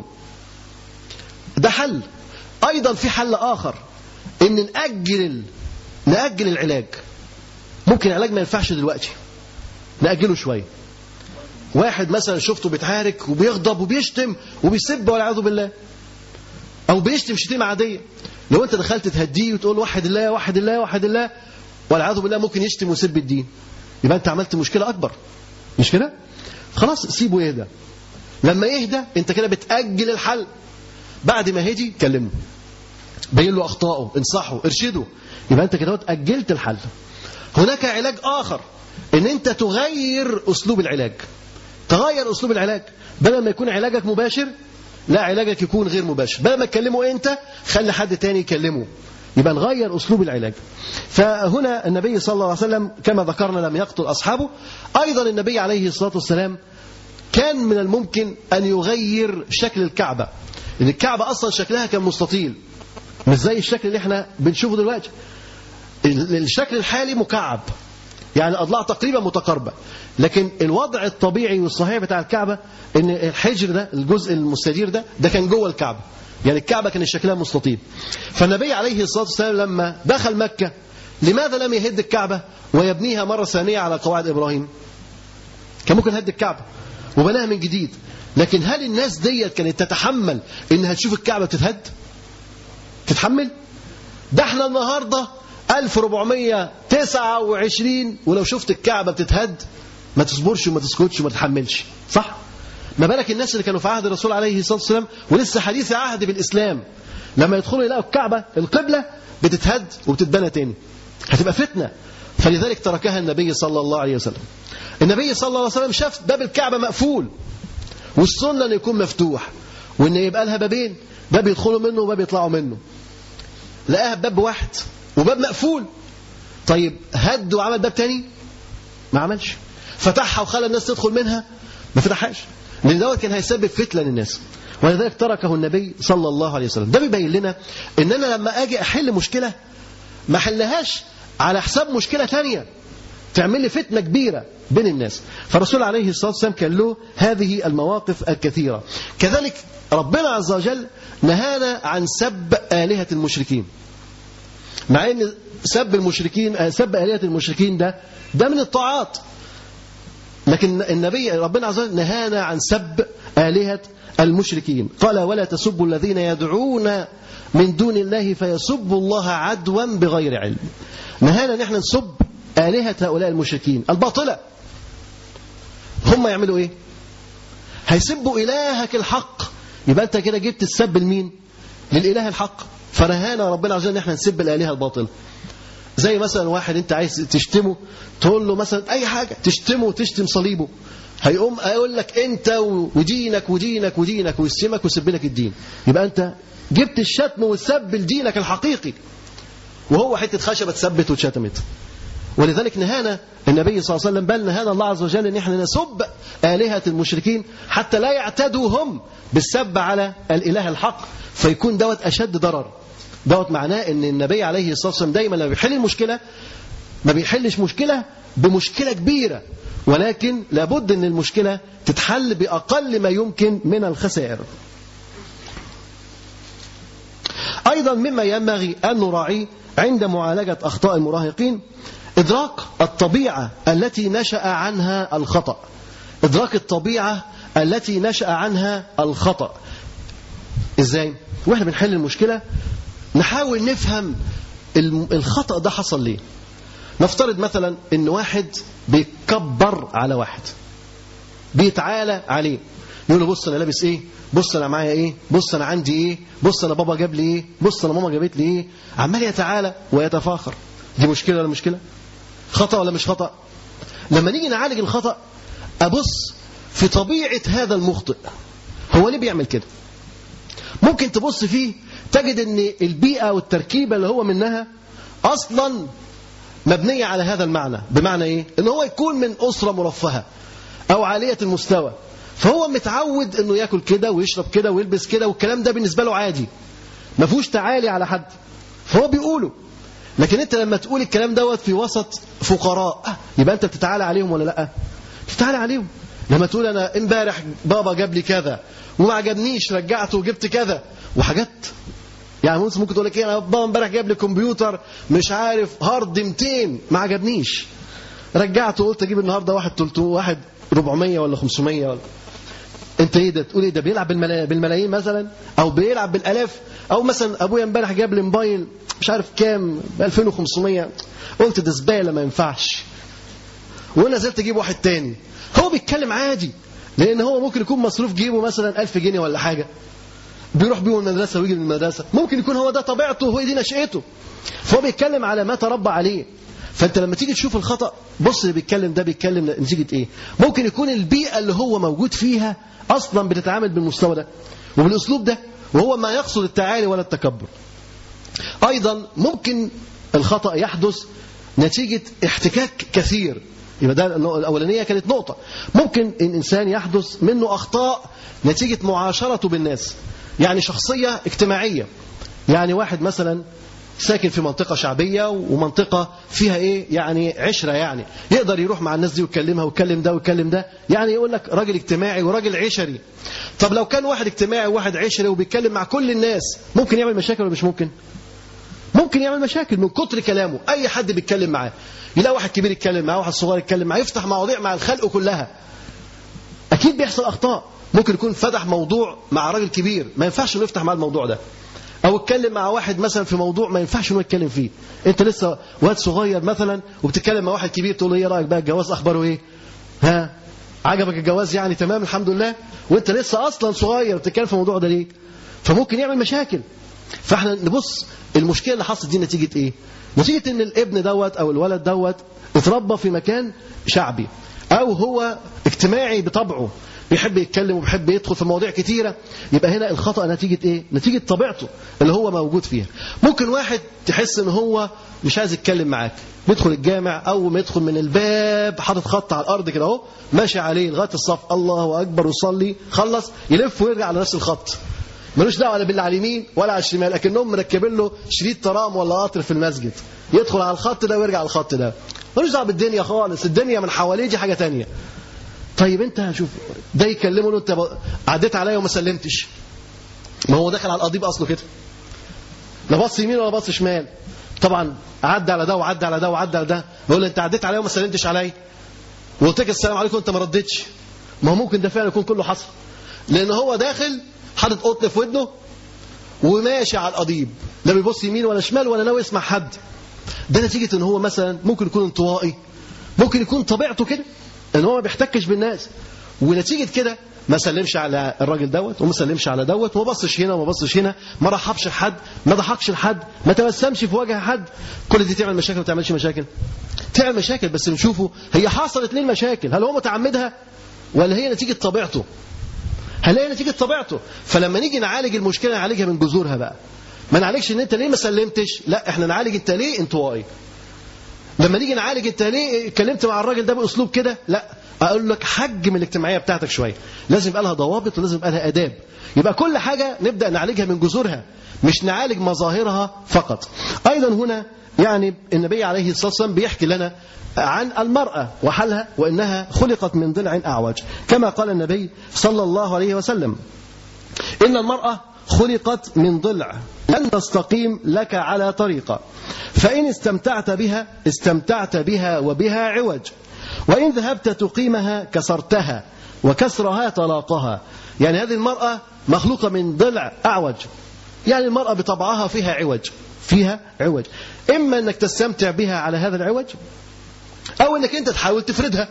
ده حل ايضا في حل اخر ان ناجل ناجل العلاج ممكن العلاج ما ينفعش دلوقتي ناجله شويه واحد مثلا شفته بيتعارك وبيغضب وبيشتم وبيسب والعياذ بالله او بيشتم شتيمه عاديه لو انت دخلت تهديه وتقول وحد الله وحد الله وحد الله والعياذ بالله ممكن يشتم ويسب الدين يبقى انت عملت مشكله اكبر مش كده خلاص سيبه يهدى لما يهدى انت كده بتاجل الحل بعد ما هدي كلمه بين له اخطائه انصحه ارشده يبقى انت كده اجلت الحل هناك علاج اخر ان انت تغير اسلوب العلاج تغير اسلوب العلاج بدل ما يكون علاجك مباشر لا علاجك يكون غير مباشر بدل ما تكلمه انت خلي حد تاني يكلمه يبقى نغير اسلوب العلاج فهنا النبي صلى الله عليه وسلم كما ذكرنا لم يقتل اصحابه ايضا النبي عليه الصلاه والسلام كان من الممكن ان يغير شكل الكعبه لان الكعبه اصلا شكلها كان مستطيل مش زي الشكل اللي احنا بنشوفه دلوقتي الشكل الحالي مكعب يعني اضلاع تقريبا متقاربه لكن الوضع الطبيعي والصحيح بتاع الكعبه ان الحجر ده الجزء المستدير ده ده كان جوه الكعبه يعني الكعبه كان شكلها مستطيل فالنبي عليه الصلاه والسلام لما دخل مكه لماذا لم يهد الكعبه ويبنيها مره ثانيه على قواعد ابراهيم كان ممكن هد الكعبه وبناها من جديد لكن هل الناس ديت كانت تتحمل انها تشوف الكعبه بتتهد تتحمل ده احنا النهارده 1429 ولو شفت الكعبة بتتهد ما تصبرش وما تسكتش وما تتحملش صح؟ ما بالك الناس اللي كانوا في عهد الرسول عليه الصلاة والسلام ولسه حديث عهد بالإسلام لما يدخلوا يلاقوا الكعبة القبلة بتتهد وبتتبنى تاني هتبقى فتنة فلذلك تركها النبي صلى الله عليه وسلم النبي صلى الله عليه وسلم شاف باب الكعبة مقفول والسنة أن يكون مفتوح وأن يبقى لها بابين باب يدخلوا منه وباب يطلعوا منه لقاها باب واحد وباب مقفول طيب هد وعمل باب تاني ما عملش فتحها وخلى الناس تدخل منها ما فتحهاش لان دوت كان هيسبب فتنه للناس ولذلك تركه النبي صلى الله عليه وسلم ده بيبين لنا ان انا لما اجي احل مشكله ما احلهاش على حساب مشكله تانية تعمل لي فتنه كبيره بين الناس فالرسول عليه الصلاه والسلام كان له هذه المواقف الكثيره كذلك ربنا عز وجل نهانا عن سب الهه المشركين مع ان سب المشركين سب آلهة المشركين ده ده من الطاعات لكن النبي ربنا عز وجل نهانا عن سب آلهة المشركين قال ولا تسبوا الذين يدعون من دون الله فيسبوا الله عدوا بغير علم نهانا ان احنا نسب آلهة هؤلاء المشركين الباطلة هم يعملوا ايه هيسبوا إلهك الحق يبقى انت كده جبت السب لمين للإله الحق فنهانا ربنا عز وجل ان احنا نسب الآلهة الباطلة زي مثلا واحد انت عايز تشتمه تقول له مثلا اي حاجه تشتمه وتشتم صليبه هيقوم يقول لك انت ودينك ودينك ودينك ويسمك ويسب لك الدين يبقى انت جبت الشتم والسب لدينك الحقيقي وهو حته خشبه اتثبت واتشتمت ولذلك نهانا النبي صلى الله عليه وسلم بل نهانا الله عز وجل ان احنا نسب آلهة المشركين حتى لا يعتدوا هم بالسب على الإله الحق فيكون دوت أشد ضرر دوت معناه ان النبي عليه الصلاة والسلام دايما لما بيحل المشكلة ما بيحلش مشكلة بمشكلة كبيرة ولكن لابد ان المشكلة تتحل بأقل ما يمكن من الخسائر أيضا مما ينبغي أن نراعيه عند معالجة أخطاء المراهقين إدراك الطبيعة التي نشأ عنها الخطأ إدراك الطبيعة التي نشأ عنها الخطأ إزاي؟ وإحنا بنحل المشكلة نحاول نفهم الخطأ ده حصل ليه نفترض مثلا ان واحد بيكبر على واحد بيتعالى عليه يقول له بص انا لابس ايه بص انا معايا ايه بص انا عندي ايه بص انا بابا جاب لي ايه بص انا ماما جابت لي ايه عمال يتعالى ويتفاخر دي مشكله ولا مشكله خطا ولا مش خطا لما نيجي نعالج الخطا ابص في طبيعه هذا المخطئ هو ليه بيعمل كده ممكن تبص فيه تجد ان البيئه والتركيبه اللي هو منها اصلا مبنية على هذا المعنى بمعنى ايه ان هو يكون من أسرة مرفهة او عالية المستوى فهو متعود انه ياكل كده ويشرب كده ويلبس كده والكلام ده بالنسبة له عادي ما فيهوش تعالي على حد فهو بيقوله لكن انت لما تقول الكلام دوت في وسط فقراء يبقى انت بتتعالى عليهم ولا لا بتتعالى عليهم لما تقول انا امبارح بابا جاب لي كذا وما عجبنيش رجعته وجبت كذا وحاجات يعني ممكن تقول لك ايه انا بابا امبارح جاب لي كمبيوتر مش عارف هارد 200 ما عجبنيش رجعته قلت اجيب النهارده واحد 300 واحد 400 ولا 500 ولا انت ايه ده تقول ايه ده بيلعب بالملا- بالملايين مثلا او بيلعب بالالاف او مثلا ابويا امبارح جاب لي موبايل مش عارف كام ب 2500 قلت ده زباله ما ينفعش ونزلت اجيب واحد تاني هو بيتكلم عادي لان هو ممكن يكون مصروف جيبه مثلا 1000 جنيه ولا حاجه بيروح بيهم المدرسه ويجي من المدرسه ممكن يكون هو ده طبيعته وهو دي نشأته فهو بيتكلم على ما تربى عليه فانت لما تيجي تشوف الخطأ بص اللي بيتكلم ده بيتكلم نتيجة ايه ممكن يكون البيئة اللي هو موجود فيها اصلا بتتعامل بالمستوى ده وبالاسلوب ده وهو ما يقصد التعالي ولا التكبر ايضا ممكن الخطأ يحدث نتيجة احتكاك كثير يبقى ده النقطة الأولانية كانت نقطة ممكن الإنسان يحدث منه أخطاء نتيجة معاشرته بالناس يعني شخصية اجتماعية يعني واحد مثلا ساكن في منطقة شعبية ومنطقة فيها ايه يعني عشرة يعني يقدر يروح مع الناس دي ويكلمها ويكلم ده ويكلم ده يعني يقول لك راجل اجتماعي وراجل عشري طب لو كان واحد اجتماعي وواحد عشري وبيتكلم مع كل الناس ممكن يعمل مشاكل ولا مش ممكن ممكن يعمل مشاكل من كتر كلامه اي حد بيتكلم معاه يلاقي واحد كبير يتكلم معاه واحد صغير يتكلم معاه يفتح مواضيع مع الخلق كلها اكيد بيحصل اخطاء ممكن يكون فتح موضوع مع راجل كبير ما ينفعش انه يفتح معاه الموضوع ده او اتكلم مع واحد مثلا في موضوع ما ينفعش انه يتكلم فيه انت لسه واد صغير مثلا وبتتكلم مع واحد كبير تقول له ايه رايك بقى الجواز اخباره ايه ها عجبك الجواز يعني تمام الحمد لله وانت لسه اصلا صغير بتتكلم في الموضوع ده ليه فممكن يعمل مشاكل فاحنا نبص المشكله اللي حصلت دي نتيجه ايه نتيجه ان الابن دوت او الولد دوت اتربى في مكان شعبي او هو اجتماعي بطبعه بيحب يتكلم وبيحب يدخل في مواضيع كتيره يبقى هنا الخطا نتيجه ايه نتيجه طبيعته اللي هو موجود فيها ممكن واحد تحس ان هو مش عايز يتكلم معاك بيدخل الجامع اول ما يدخل من الباب حاطط خط على الارض كده اهو ماشي عليه لغايه الصف الله اكبر ويصلي خلص يلف ويرجع على نفس الخط ملوش دعوه لا باللي على اليمين ولا على الشمال لكنهم مركبين له شريط ترام ولا قطر في المسجد يدخل على الخط ده ويرجع على الخط ده ملوش دعوه بالدنيا خالص الدنيا من حواليه دي حاجه تانية طيب انت شوف ده يكلمه له انت ب- عديت عليا وما سلمتش ما هو داخل على القضيب اصله كده لا بص يمين ولا بص شمال طبعا عدى على ده وعدى على ده وعدى على ده يقول له انت عديت عليا وما سلمتش عليا وقلت لك السلام عليكم وانت ما ردتش ما هو ممكن ده فعلا يكون كله حصل لان هو داخل حاطط قطن في ودنه وماشي على القضيب لا بيبص يمين ولا شمال ولا ناوي يسمع حد ده نتيجه ان هو مثلا ممكن يكون انطوائي ممكن يكون طبيعته كده ان هو ما بيحتكش بالناس ونتيجه كده ما سلمش على الراجل دوت وما سلمش على دوت وما بصش هنا وما بصش هنا ما رحبش لحد ما ضحكش لحد ما تبسمش في وجه حد كل دي تعمل مشاكل ما تعملش مشاكل تعمل مشاكل بس نشوفه هي حصلت ليه المشاكل هل هو متعمدها ولا هي نتيجه طبيعته هل هي نتيجه طبيعته فلما نيجي نعالج المشكله نعالجها من جذورها بقى ما نعالجش ان انت ليه ما سلمتش لا احنا نعالج انت ليه انطوائي لما نيجي نعالج انت ليه اتكلمت مع الراجل ده باسلوب كده لا اقول لك حجم الاجتماعيه بتاعتك شويه لازم يبقى لها ضوابط ولازم يبقى لها اداب يبقى كل حاجه نبدا نعالجها من جذورها مش نعالج مظاهرها فقط ايضا هنا يعني النبي عليه الصلاه والسلام بيحكي لنا عن المراه وحالها وانها خلقت من ضلع اعوج كما قال النبي صلى الله عليه وسلم ان المراه خلقت من ضلع لن تستقيم لك على طريقة فإن استمتعت بها استمتعت بها وبها عوج وإن ذهبت تقيمها كسرتها وكسرها طلاقها يعني هذه المرأة مخلوقة من ضلع أعوج يعني المرأة بطبعها فيها عوج فيها عوج إما أنك تستمتع بها على هذا العوج أو أنك أنت تحاول تفردها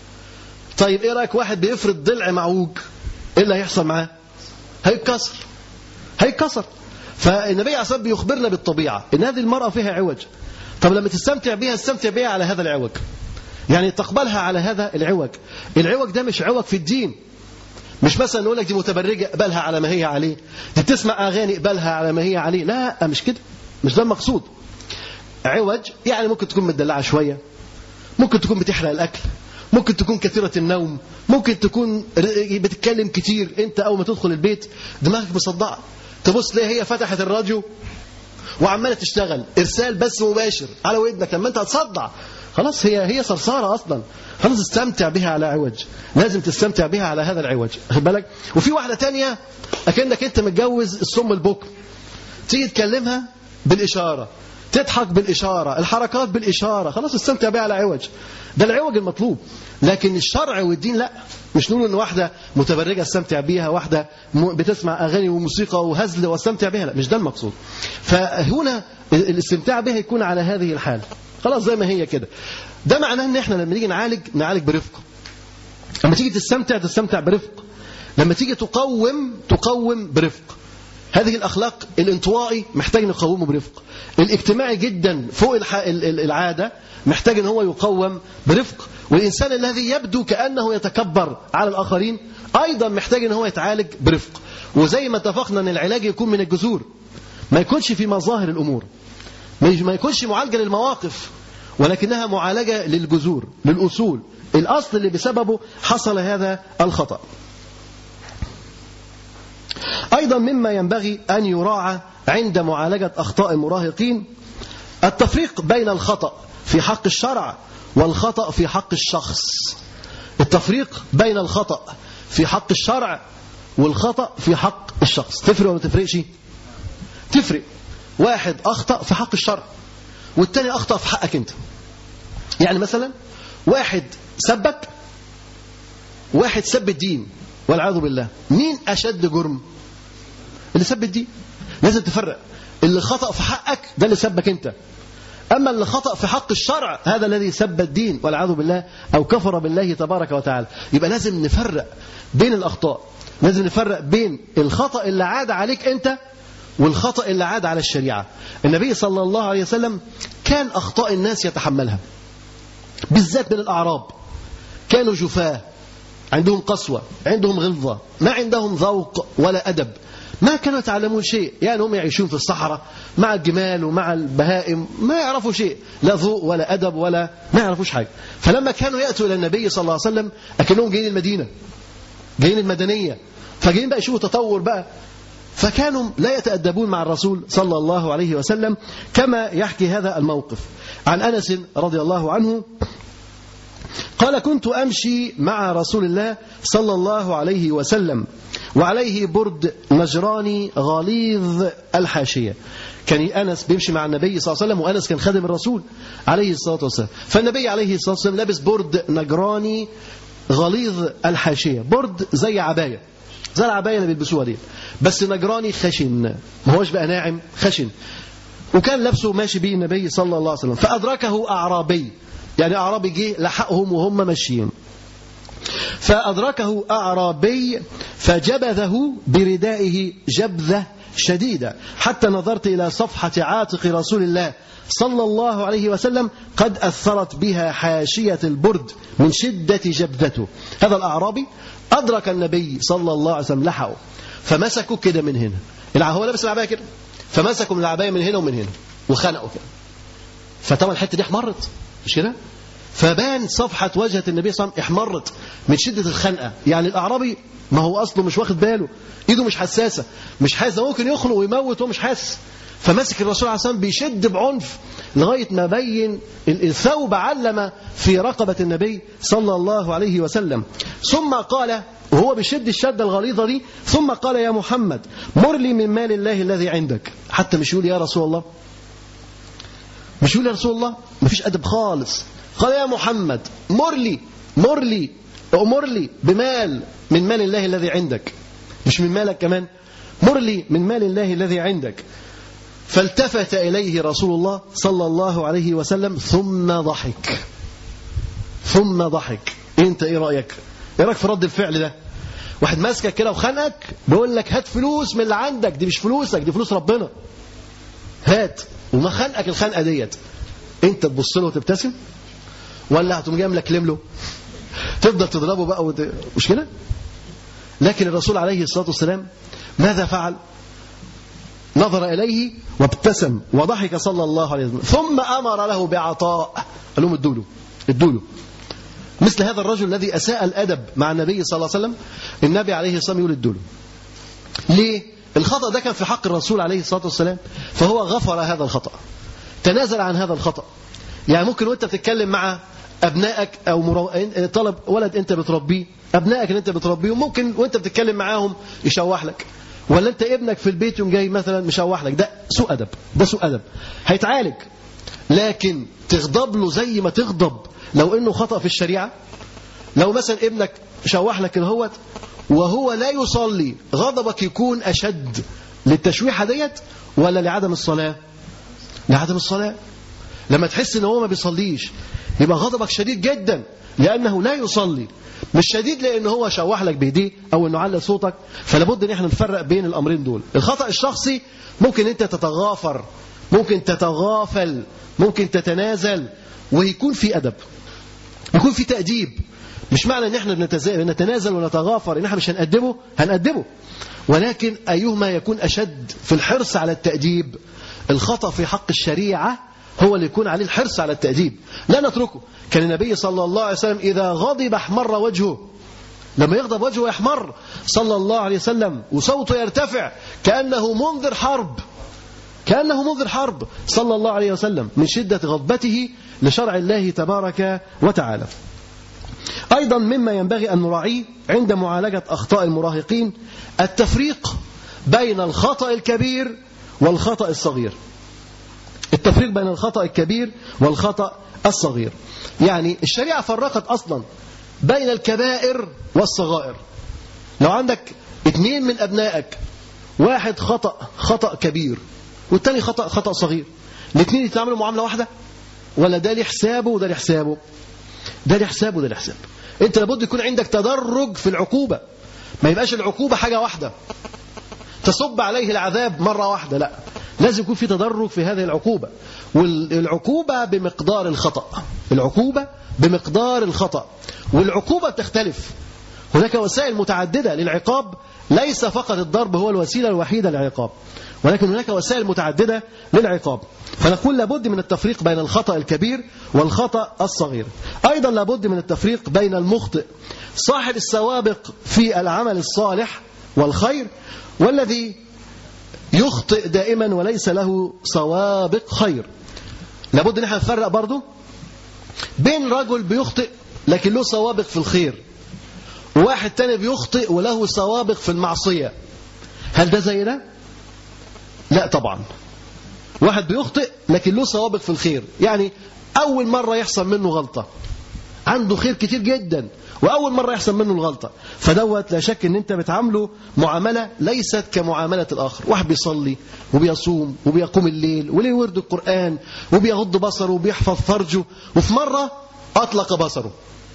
طيب إيه رأيك واحد بيفرد ضلع معوج إيه اللي هيحصل معاه هيتكسر هيتكسر فالنبي عليه الصلاه بيخبرنا بالطبيعه ان هذه المراه فيها عوج طب لما تستمتع بها استمتع بها على هذا العوج يعني تقبلها على هذا العوج العوج ده مش عوج في الدين مش مثلا نقول لك دي متبرجه اقبلها على ما هي عليه دي بتسمع اغاني اقبلها على ما هي عليه لا مش كده مش ده المقصود عوج يعني ممكن تكون مدلعه شويه ممكن تكون بتحرق الاكل ممكن تكون كثيرة النوم ممكن تكون بتتكلم كتير انت اول ما تدخل البيت دماغك مصدعة تبص ليه هي فتحت الراديو وعماله تشتغل ارسال بس مباشر على ودنك لما انت هتصدع خلاص هي هي صرصاره اصلا خلاص استمتع بها على عوج لازم تستمتع بها على هذا العوج خد بالك وفي واحده تانية اكنك انت متجوز الصم البكم تيجي تكلمها بالاشاره تضحك بالإشارة الحركات بالإشارة خلاص استمتع بها على عوج ده العوج المطلوب لكن الشرع والدين لا مش نقول ان واحدة متبرجة استمتع بيها واحدة بتسمع أغاني وموسيقى وهزل واستمتع بها لا مش ده المقصود فهنا الاستمتاع بها يكون على هذه الحال خلاص زي ما هي كده ده معناه ان احنا لما نيجي نعالج نعالج برفق لما تيجي تستمتع تستمتع برفق لما تيجي تقوم تقوم برفق هذه الأخلاق الانطوائي محتاج نقومه برفق الاجتماعي جدا فوق العادة محتاج ان هو يقوم برفق والإنسان الذي يبدو كأنه يتكبر على الآخرين أيضا محتاج ان هو يتعالج برفق وزي ما اتفقنا ان العلاج يكون من الجذور ما يكونش في مظاهر الأمور ما يكونش معالجة للمواقف ولكنها معالجة للجذور للأصول الأصل اللي بسببه حصل هذا الخطأ أيضا مما ينبغي أن يراعى عند معالجة أخطاء المراهقين التفريق بين الخطأ في حق الشرع والخطأ في حق الشخص التفريق بين الخطأ في حق الشرع والخطأ في حق الشخص تفرق ولا تفرقش تفرق واحد أخطأ في حق الشرع والتاني أخطأ في حقك أنت يعني مثلا واحد سبك واحد سب الدين والعياذ بالله مين أشد جرم اللي سب الدين لازم تفرق اللي خطأ في حقك ده اللي سبك أنت أما اللي خطأ في حق الشرع هذا الذي سب الدين والعياذ بالله أو كفر بالله تبارك وتعالى يبقى لازم نفرق بين الأخطاء لازم نفرق بين الخطأ اللي عاد عليك أنت والخطأ اللي عاد على الشريعة النبي صلى الله عليه وسلم كان أخطاء الناس يتحملها بالذات من الأعراب كانوا جفاه عندهم قسوة عندهم غلظة ما عندهم ذوق ولا أدب ما كانوا يتعلمون شيء يعني هم يعيشون في الصحراء مع الجمال ومع البهائم ما يعرفوا شيء لا ذوق ولا أدب ولا ما يعرفوش حاجة فلما كانوا يأتوا إلى النبي صلى الله عليه وسلم أكنهم جايين المدينة جايين المدنية فجايين بقى يشوفوا تطور بقى فكانوا لا يتأدبون مع الرسول صلى الله عليه وسلم كما يحكي هذا الموقف عن أنس رضي الله عنه قال كنت أمشي مع رسول الله صلى الله عليه وسلم وعليه برد نجراني غليظ الحاشية كان أنس بيمشي مع النبي صلى الله عليه وسلم وأنس كان خادم الرسول عليه الصلاة والسلام فالنبي عليه الصلاة والسلام لابس برد نجراني غليظ الحاشية برد زي عباية زي العباية اللي بيلبسوها دي بس نجراني خشن ما هوش بقى ناعم خشن وكان لابسه ماشي به النبي صلى الله عليه وسلم فأدركه أعرابي يعني أعرابي جه لحقهم وهم ماشيين فأدركه أعرابي فجبذه بردائه جبذة شديدة حتى نظرت إلى صفحة عاتق رسول الله صلى الله عليه وسلم قد أثرت بها حاشية البرد من شدة جبذته هذا الأعرابي أدرك النبي صلى الله عليه وسلم لحقه فمسكوا كده من هنا هو لابس العباية كده فمسكوا من العباية من هنا ومن هنا وخنقوا كده فطبعا الحتة دي احمرت مش كده فبان صفحة وجهة النبي صلى الله عليه وسلم احمرت من شدة الخنقة يعني الأعرابي ما هو أصله مش واخد باله إيده مش حساسة مش حاسس ده ممكن يخنق ويموت وهو مش حاسس فمسك الرسول عليه الصلاة والسلام بيشد بعنف لغاية ما بين الثوب علم في رقبة النبي صلى الله عليه وسلم ثم قال وهو بيشد الشدة الغليظة دي ثم قال يا محمد مر لي من مال الله الذي عندك حتى مش يقول يا رسول الله مش يقول يا رسول الله مفيش أدب خالص قال يا محمد مر لي مر لي أمر لي بمال من مال الله الذي عندك مش من مالك كمان مر لي من مال الله الذي عندك فالتفت إليه رسول الله صلى الله عليه وسلم ثم ضحك ثم ضحك انت ايه رأيك ايه رأيك في رد الفعل ده واحد ماسكك كده وخانقك بيقول لك هات فلوس من اللي عندك دي مش فلوسك دي فلوس ربنا هات وما خانقك الخنقه ديت انت تبص له وتبتسم ولا هتقوم جاي ملكلم له تفضل تضربه بقى وت... مش كده لكن الرسول عليه الصلاه والسلام ماذا فعل نظر اليه وابتسم وضحك صلى الله عليه وسلم ثم امر له بعطاء قال لهم ادوا له ادوا له مثل هذا الرجل الذي اساء الادب مع النبي صلى الله عليه وسلم النبي عليه الصلاه والسلام يقول ادوا له ليه الخطأ ده كان في حق الرسول عليه الصلاة والسلام فهو غفر هذا الخطأ تنازل عن هذا الخطأ يعني ممكن وانت بتتكلم مع أبنائك أو مرو... طلب ولد أنت بتربيه أبنائك اللي أنت بتربيهم ممكن وانت بتتكلم معاهم يشوح لك ولا أنت ابنك في البيت يوم جاي مثلا مشوح لك ده سوء أدب ده سوء أدب هيتعالج لكن تغضب له زي ما تغضب لو انه خطأ في الشريعة لو مثلا ابنك شوح لك الهوت وهو لا يصلي غضبك يكون أشد للتشويحة ديت ولا لعدم الصلاة لعدم الصلاة لما تحس ان هو ما بيصليش يبقى غضبك شديد جدا لأنه لا يصلي مش شديد لأن هو شوح لك بإيديه أو أنه علق صوتك فلابد أن احنا نفرق بين الأمرين دول الخطأ الشخصي ممكن أنت تتغافر ممكن تتغافل ممكن تتنازل ويكون في أدب يكون في تأديب مش معنى ان احنا نتنازل ونتغافر ان احنا مش هنقدمه هنقدمه ولكن ايهما يكون اشد في الحرص على التأديب الخطأ في حق الشريعة هو اللي يكون عليه الحرص على التأديب لا نتركه كان النبي صلى الله عليه وسلم إذا غضب احمر وجهه لما يغضب وجهه يحمر صلى الله عليه وسلم وصوته يرتفع كأنه منذر حرب كأنه منذر حرب صلى الله عليه وسلم من شدة غضبته لشرع الله تبارك وتعالى أيضا مما ينبغي أن نراعيه عند معالجة أخطاء المراهقين التفريق بين الخطأ الكبير والخطأ الصغير التفريق بين الخطأ الكبير والخطأ الصغير يعني الشريعة فرقت أصلا بين الكبائر والصغائر لو عندك اثنين من أبنائك واحد خطأ خطأ كبير والتاني خطأ خطأ صغير الاثنين يتعاملوا معاملة واحدة ولا ده ليه حسابه وده ليه حسابه ده ليه حساب وده ليه حساب انت لابد يكون عندك تدرج في العقوبة ما يبقاش العقوبة حاجة واحدة تصب عليه العذاب مرة واحدة لا لازم يكون في تدرج في هذه العقوبة والعقوبة بمقدار الخطأ العقوبة بمقدار الخطأ والعقوبة تختلف هناك وسائل متعددة للعقاب ليس فقط الضرب هو الوسيلة الوحيدة للعقاب ولكن هناك وسائل متعددة للعقاب فنقول لابد من التفريق بين الخطأ الكبير والخطأ الصغير أيضا لابد من التفريق بين المخطئ صاحب السوابق في العمل الصالح والخير والذي يخطئ دائما وليس له سوابق خير لابد ان احنا نفرق برضه بين رجل بيخطئ لكن له سوابق في الخير وواحد تاني بيخطئ وله سوابق في المعصية هل ده زي ده؟ لا طبعا واحد بيخطئ لكن له سوابق في الخير يعني أول مرة يحصل منه غلطة عنده خير كتير جدا وأول مرة يحصل منه الغلطة فدوت لا شك أن أنت بتعامله معاملة ليست كمعاملة الآخر واحد بيصلي وبيصوم وبيقوم الليل وليه ورد القرآن وبيغض بصره وبيحفظ فرجه وفي مرة أطلق بصره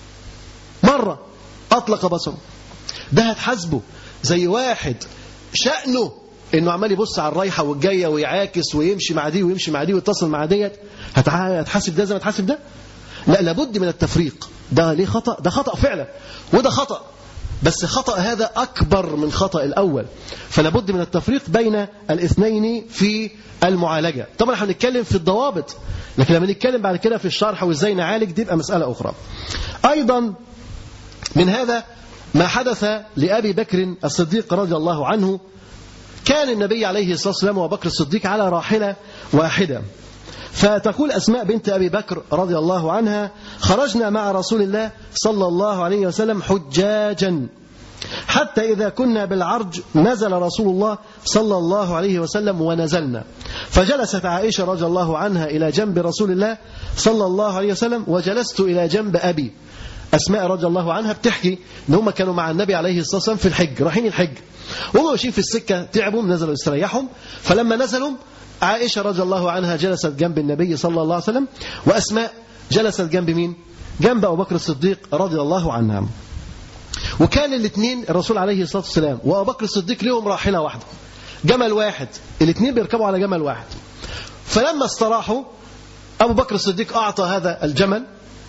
مرة أطلق بصره ده هتحاسبه زي واحد شأنه انه عمال يبص على الرايحه والجايه ويعاكس ويمشي مع دي ويمشي مع دي ويتصل مع ديت هتحاسب ده زي ما تحاسب ده لا لابد من التفريق ده ليه خطا ده خطا فعلا وده خطا بس خطأ هذا أكبر من خطأ الأول فلا بد من التفريق بين الاثنين في المعالجة طبعا احنا هنتكلم في الضوابط لكن لما نتكلم بعد كده في الشرح وازاي نعالج دي يبقى مسألة أخرى أيضا من هذا ما حدث لأبي بكر الصديق رضي الله عنه كان النبي عليه الصلاة والسلام وبكر الصديق على راحلة واحدة فتقول أسماء بنت أبي بكر رضي الله عنها خرجنا مع رسول الله صلى الله عليه وسلم حجاجا حتى إذا كنا بالعرج نزل رسول الله صلى الله عليه وسلم ونزلنا فجلست عائشة رضي الله عنها إلى جنب رسول الله صلى الله عليه وسلم وجلست إلى جنب أبي أسماء رضي الله عنها بتحكي إن هم كانوا مع النبي عليه الصلاة والسلام في الحج رايحين الحج وهم ماشيين في السكة تعبوا نزلوا يستريحهم فلما نزلوا عائشة رضي الله عنها جلست جنب النبي صلى الله عليه وسلم وأسماء جلست جنب مين؟ جنب أبو بكر الصديق رضي الله عنها وكان الاثنين الرسول عليه الصلاة والسلام وأبو بكر الصديق لهم راحلة واحدة جمل واحد الاثنين بيركبوا على جمل واحد فلما استراحوا أبو بكر الصديق أعطى هذا الجمل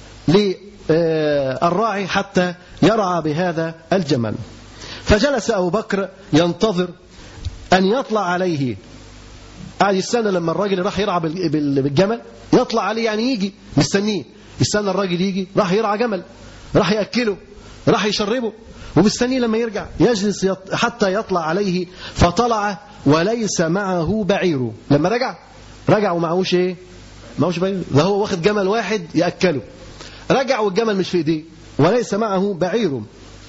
للراعي حتى يرعى بهذا الجمل فجلس أبو بكر ينتظر أن يطلع عليه قاعد يستنى لما الراجل راح يرعى بالجمل يطلع عليه يعني يجي مستنيه يستنى الراجل يجي راح يرعى جمل راح يأكله راح يشربه ومستنيه لما يرجع يجلس حتى يطلع عليه فطلع وليس معه بعيره لما رجع رجع ومعهوش ايه معهوش بعير ده هو واخد جمل واحد يأكله رجع والجمل مش في ايديه وليس معه بعيره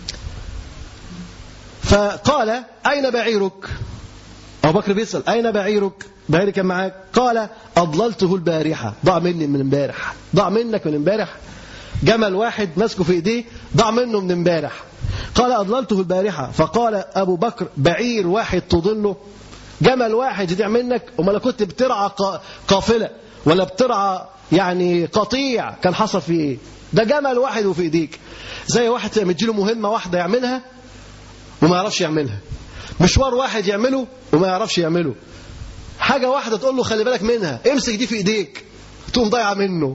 فقال أين بعيرك أبو بكر بيسأل أين بعيرك بعيرك كان معاك قال أضللته البارحة ضاع مني من امبارح ضاع منك من امبارح جمل واحد ماسكه في ايديه ضاع منه من امبارح قال أضللته البارحة فقال أبو بكر بعير واحد تضله جمل واحد يضيع منك وما كنت بترعى قافلة ولا بترعى يعني قطيع كان حصل فيه ايه ده جمل واحد وفي ايديك زي واحد مديله مهمة واحدة يعملها وما يعرفش يعملها مشوار واحد يعمله وما يعرفش يعمله حاجة واحدة تقول له خلي بالك منها امسك دي في ايديك تقوم ضايعة منه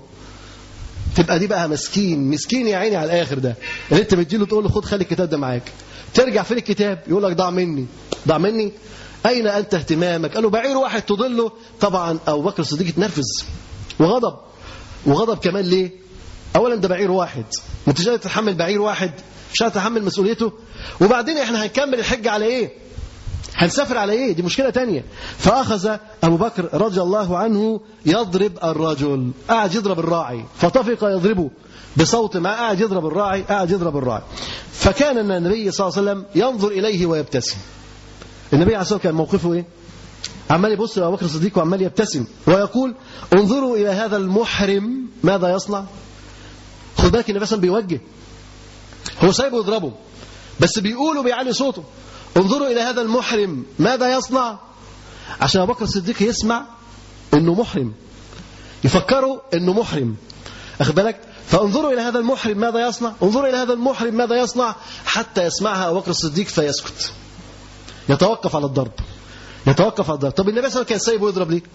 تبقى دي بقى مسكين مسكين يا عيني على الاخر ده اللي انت مديله تقول له خد خلي الكتاب ده معاك ترجع فين الكتاب يقول لك ضاع مني ضاع مني اين انت اهتمامك قال له بعير واحد تضله طبعا ابو بكر الصديق اتنرفز وغضب وغضب كمان ليه اولا ده بعير واحد انت مش قادر تتحمل بعير واحد مش قادر تتحمل مسؤوليته وبعدين احنا هنكمل الحج على ايه هنسافر على ايه دي مشكلة تانية فأخذ أبو بكر رضي الله عنه يضرب الرجل قاعد يضرب الراعي فطفق يضربه بصوت ما قاعد يضرب الراعي قاعد يضرب الراعي فكان النبي صلى الله عليه وسلم ينظر إليه ويبتسم النبي عليه الصلاة والسلام كان موقفه ايه عمال يبص لأبو بكر الصديق وعمال يبتسم ويقول انظروا إلى هذا المحرم ماذا يصنع خد بالك النبي صلى الله عليه وسلم بيوجه هو سايبه يضربه بس بيقولوا بيعلي صوته انظروا إلى هذا المحرم ماذا يصنع عشان أبو بكر الصديق يسمع أنه محرم يفكروا أنه محرم أخذ بالك فانظروا إلى هذا المحرم ماذا يصنع انظروا إلى هذا المحرم ماذا يصنع حتى يسمعها أبو بكر الصديق فيسكت يتوقف على الضرب يتوقف على الضرب طب النبي صلى الله عليه وسلم كان سايبه يضرب ليه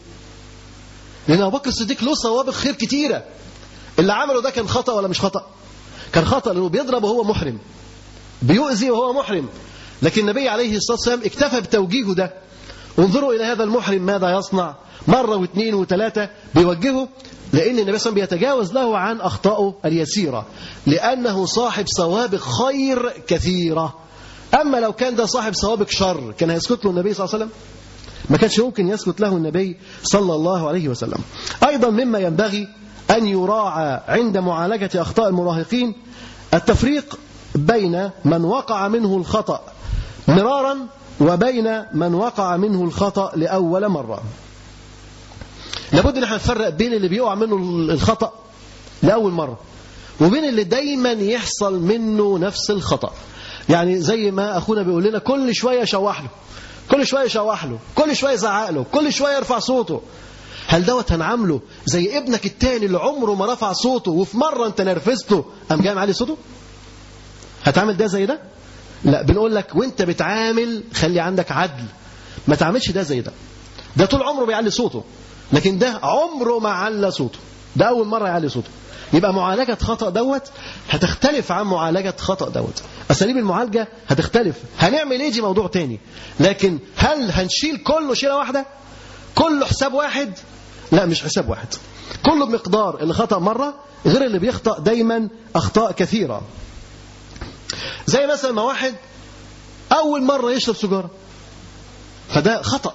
لأن أبو بكر الصديق له سوابق خير كتيرة اللي عمله ده كان خطأ ولا مش خطأ كان خطأ لأنه بيضرب وهو محرم بيؤذي وهو محرم لكن النبي عليه الصلاة والسلام اكتفى بتوجيهه ده انظروا إلى هذا المحرم ماذا يصنع مرة واثنين وثلاثة بيوجهه لأن النبي صلى الله عليه وسلم بيتجاوز له عن أخطائه اليسيرة لأنه صاحب سوابق خير كثيرة أما لو كان ده صاحب سوابق شر كان هيسكت له النبي صلى الله عليه وسلم ما كانش ممكن يسكت له النبي صلى الله عليه وسلم أيضا مما ينبغي أن يراعى عند معالجة أخطاء المراهقين التفريق بين من وقع منه الخطأ مرارا وبين من وقع منه الخطأ لأول مرة لابد ان احنا نفرق بين اللي بيقع منه الخطأ لأول مرة وبين اللي دايما يحصل منه نفس الخطأ يعني زي ما أخونا بيقول لنا كل شوية شوح له كل شوية شوح له كل شوية زعق له كل شوية يرفع صوته هل دوت هنعامله زي ابنك التاني اللي عمره ما رفع صوته وفي مرة انت نرفزته قام جاي معلي صوته هتعمل ده زي ده لا بنقول لك وانت بتعامل خلي عندك عدل ما تعملش ده زي ده ده طول عمره بيعلي صوته لكن ده عمره ما على صوته ده أول مرة يعلي صوته يبقى معالجة خطأ دوت هتختلف عن معالجة خطأ دوت أساليب المعالجة هتختلف هنعمل إيه دي موضوع تاني لكن هل هنشيل كله شيلة واحدة كله حساب واحد لا مش حساب واحد كله بمقدار اللي خطأ مرة غير اللي بيخطأ دايما أخطاء كثيرة زي مثلا ما واحد أول مرة يشرب سجارة فده خطأ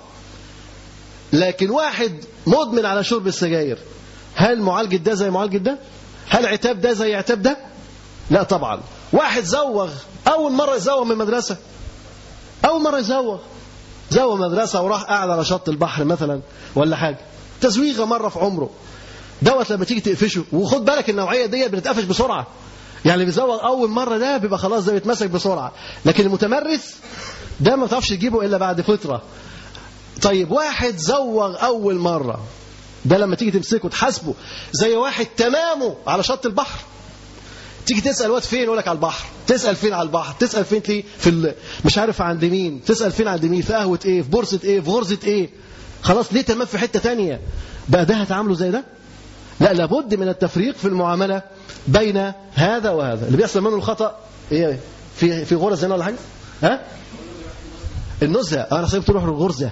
لكن واحد مدمن على شرب السجاير هل معالجة ده زي معالجة ده هل عتاب ده زي عتاب ده لا طبعا واحد زوغ أول مرة يزوغ من المدرسة أول مرة يزوغ زوغ مدرسة وراح قاعد على شط البحر مثلا ولا حاجة تزويغة مرة في عمره دوت لما تيجي تقفشه وخد بالك النوعية ديت بتتقفش بسرعة يعني اللي بيزوغ أول مرة ده بيبقى خلاص ده بيتمسك بسرعة لكن المتمرس ده ما تعرفش تجيبه إلا بعد فترة طيب واحد زوغ أول مرة ده لما تيجي تمسكه تحاسبه زي واحد تمامه على شط البحر تيجي تسأل واد فين يقول لك على البحر تسأل فين على البحر تسأل فين تلاقيه في ال... مش عارف عند مين تسأل فين عند مين في قهوة ايه في بورصة ايه في غرزة ايه خلاص ليه تمام في حتة تانية بقى ده هتعامله زي ده لا لابد من التفريق في المعاملة بين هذا وهذا اللي بيحصل منه الخطأ ايه في في غرز هنا ولا حاجة ها النزهة انا صيب تروح الغرزة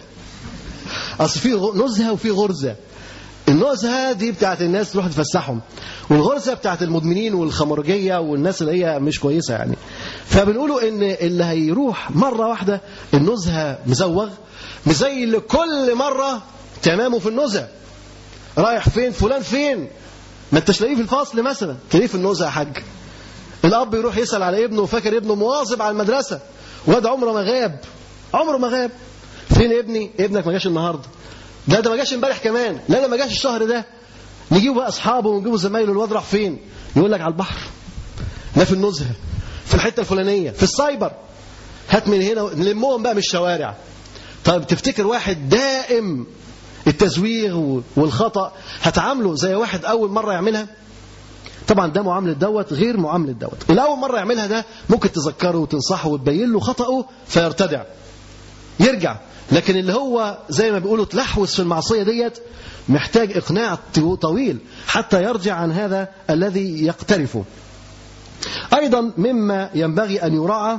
اصل في غ- نزهة وفي غرزة النزهة دي بتاعت الناس تروح تفسحهم والغرزة بتاعت المدمنين والخمرجية والناس اللي هي مش كويسة يعني فبنقولوا ان اللي هيروح مرة واحدة النزهة مزوغ مش زي اللي كل مرة تمامه في النزهة رايح فين فلان فين ما انتش لاقيه في الفصل مثلا تلاقيه في النزهة يا حاج الاب يروح يسأل على ابنه وفاكر ابنه مواظب على المدرسة واد عمره ما غاب عمره ما غاب فين ابني ابنك ما جاش النهارده ده ده ما جاش امبارح كمان لا ده ما جاش الشهر ده نجيبه بقى اصحابه ونجيبه زمايله الواد راح فين يقول لك على البحر لا في النزهه في الحته الفلانيه في السايبر هات من هنا نلمهم بقى من الشوارع طيب تفتكر واحد دائم التزويغ والخطا هتعامله زي واحد اول مره يعملها طبعا ده معامله دوت غير معامله دوت الاول مره يعملها ده ممكن تذكره وتنصحه وتبين له خطاه فيرتدع يرجع لكن اللي هو زي ما بيقولوا تلحوس في المعصية ديت محتاج إقناع طويل حتى يرجع عن هذا الذي يقترفه أيضا مما ينبغي أن يراعى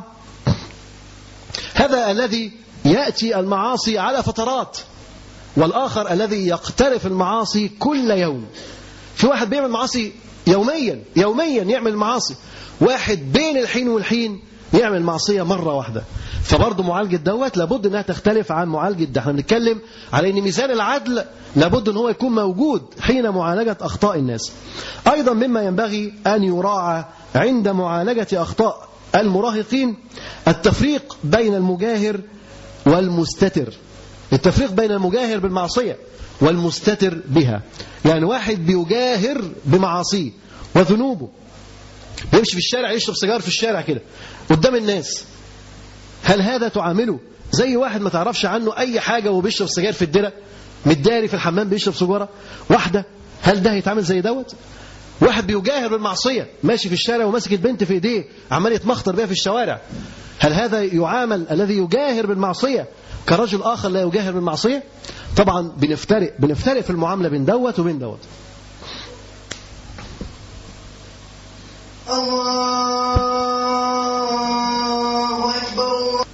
هذا الذي يأتي المعاصي على فترات والآخر الذي يقترف المعاصي كل يوم في واحد بيعمل معاصي يوميا يوميا يعمل معاصي واحد بين الحين والحين يعمل معصية مرة واحدة فبرضه معالجة دوت لابد انها تختلف عن معالجة ده احنا بنتكلم على ان ميزان العدل لابد ان هو يكون موجود حين معالجة اخطاء الناس ايضا مما ينبغي ان يراعى عند معالجة اخطاء المراهقين التفريق بين المجاهر والمستتر التفريق بين المجاهر بالمعصية والمستتر بها يعني واحد بيجاهر بمعاصيه وذنوبه بيمشي في الشارع يشرب سيجار في الشارع كده قدام الناس هل هذا تعامله زي واحد ما تعرفش عنه أي حاجة وبيشرب سجاير في الدرة متداري في الحمام بيشرب سجارة واحدة هل ده هيتعامل زي دوت واحد بيجاهر بالمعصية ماشي في الشارع وماسك البنت في ايديه عمال يتمخطر بيها في الشوارع هل هذا يعامل الذي يجاهر بالمعصية كرجل آخر لا يجاهر بالمعصية طبعا بنفترق بنفترق في المعاملة بين دوت وبين دوت الله أكبر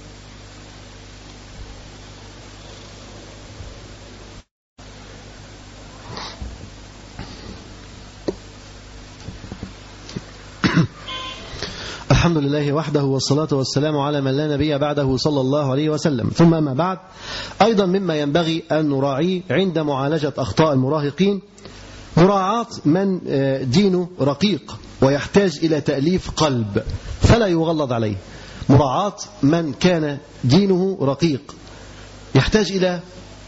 الحمد لله وحده والصلاة والسلام على من لا نبي بعده صلى الله عليه وسلم ثم أما بعد أيضا مما ينبغي أن نراعيه عند معالجة أخطاء المراهقين مراعاة من دينه رقيق ويحتاج إلى تأليف قلب فلا يغلظ عليه مراعاة من كان دينه رقيق يحتاج إلى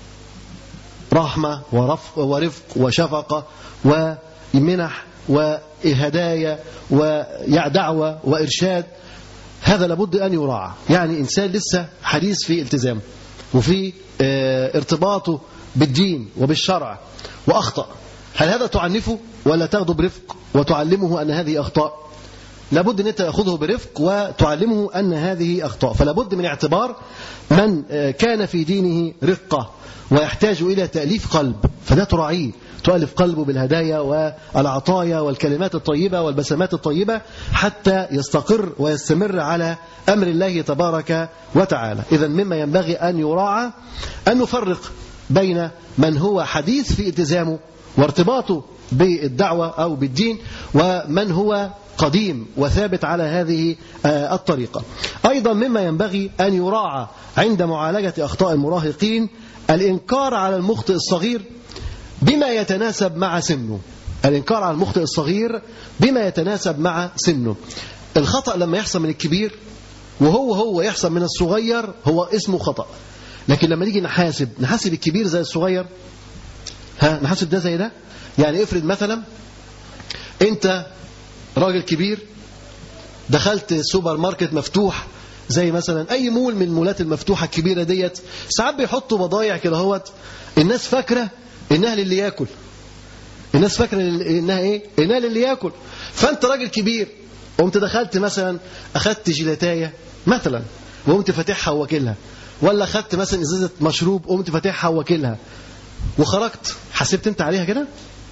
رحمة ورفق, ورفق وشفقة ومنح وهدايا ودعوة وإرشاد هذا لابد أن يراعى يعني إنسان لسه حديث في التزامه وفي ارتباطه بالدين وبالشرع وأخطأ هل هذا تعنفه ولا تاخده برفق وتعلمه أن هذه أخطاء لابد ان انت تاخذه برفق وتعلمه ان هذه اخطاء فلا بد من اعتبار من آه، كان في دينه رقه ويحتاج الى تاليف قلب فده تراعيه تؤلف قلبه بالهدايا والعطايا والكلمات الطيبه والبسمات الطيبه حتى يستقر ويستمر على امر الله تبارك وتعالى اذا مما ينبغي ان يراعى ان نفرق بين من هو حديث في التزامه وارتباطه بالدعوة أو بالدين ومن هو قديم وثابت على هذه آه، الطريقة أيضا مما ينبغي أن يراعى عند معالجة أخطاء المراهقين الإنكار على المخطئ الصغير بما يتناسب مع سنه الإنكار على المخطئ الصغير بما يتناسب مع سنه الخطأ لما يحصل من الكبير وهو هو يحصل من الصغير هو اسمه خطأ لكن لما نيجي نحاسب نحاسب الكبير زي الصغير ها نحاسب ده زي ده يعني افرض مثلا انت راجل كبير دخلت سوبر ماركت مفتوح زي مثلا اي مول من المولات المفتوحه الكبيره ديت ساعات بيحطوا بضايع كده اهوت الناس فاكره انها للي ياكل الناس فاكره انها ايه انها للي ياكل فانت راجل كبير قمت دخلت مثلا اخدت جيلاتايه مثلا وقمت فاتحها وواكلها ولا اخدت مثلا ازازه مشروب قمت فاتحها وواكلها وخرجت حسبت انت عليها كده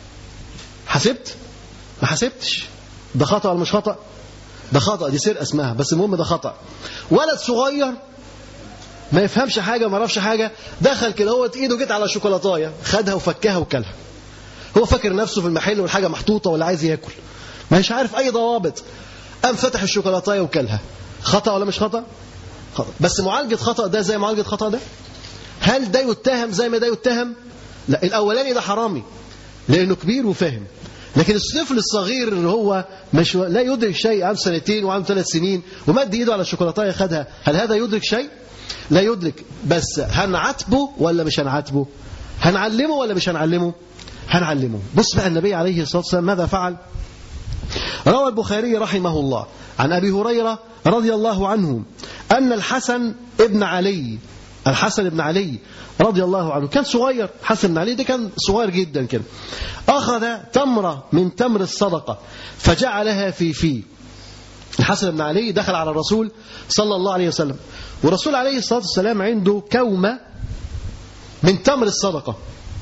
حسبت ما حسبتش ده خطأ ولا مش خطأ ده خطأ دي سرقة اسمها بس المهم ده خطأ ولد صغير ما يفهمش حاجة ما يعرفش حاجة دخل كده هو ايده جت على شوكولاتايه خدها وفكها وكلها هو فاكر نفسه في المحل والحاجة محطوطة ولا عايز ياكل مش عارف أي ضوابط قام فتح الشوكولاتايه وكلها خطأ ولا مش خطأ خطأ بس معالجة خطأ ده زي معالجة خطأ ده هل ده يتهم زي ما ده يتهم لا الأولاني ده حرامي لأنه كبير وفاهم لكن الطفل الصغير اللي هو مش لا يدرك شيء عنده سنتين وعنده ثلاث سنين ومد ايده على الشوكولاته خدها هل هذا يدرك شيء لا يدرك بس هنعاتبه ولا مش هنعاتبه هنعلمه ولا مش هنعلمه هنعلمه بص بقى النبي عليه الصلاه والسلام ماذا فعل روى البخاري رحمه الله عن ابي هريره رضي الله عنه ان الحسن ابن علي الحسن بن علي رضي الله عنه كان صغير حسن بن علي ده كان صغير جدا كده أخذ تمرة من تمر الصدقة فجعلها في فيه الحسن بن علي دخل على الرسول صلى الله عليه وسلم والرسول عليه الصلاة والسلام عنده كومة من تمر الصدقة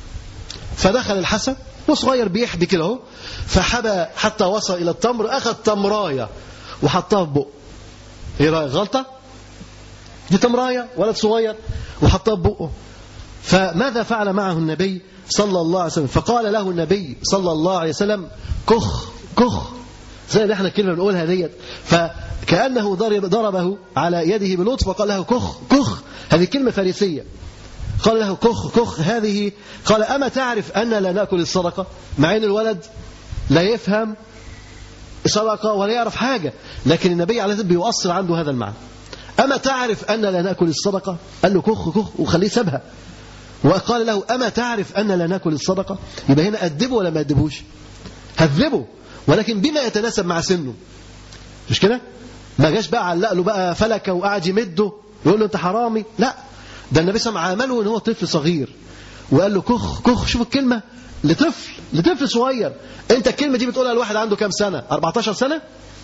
فدخل الحسن وصغير بيحبي كده اهو فحبى حتى وصل إلى التمر أخذ تمراية وحطها في بقه ايه رأيك غلطة دي تمراية ولد صغير وحطها في بقه فماذا فعل معه النبي صلى الله عليه وسلم فقال له النبي صلى الله عليه وسلم كخ كخ زي اللي احنا الكلمه بنقولها ديت فكانه ضرب ضربه على يده بلطف وقال له كخ كخ هذه كلمه فارسيه قال له كخ كخ هذه قال اما تعرف ان لا ناكل الصدقه مع ان الولد لا يفهم صدقه ولا يعرف حاجه لكن النبي عليه الصلاه والسلام بيؤصل عنده هذا المعنى أما تعرف أن لا نأكل الصدقة قال له كخ كخ وخليه سابها وقال له أما تعرف أن لا نأكل الصدقة يبقى هنا أدبه ولا ما أدبوش هذبه ولكن بما يتناسب مع سنه مش كده ما جاش بقى علق له بقى فلكة وقعد يمده يقول له أنت حرامي لا ده النبي صلى الله عليه وسلم عامله ان هو طفل صغير وقال له كخ كخ شوف الكلمة لطفل لطفل صغير انت الكلمة دي بتقولها لواحد عنده كام سنة 14 سنة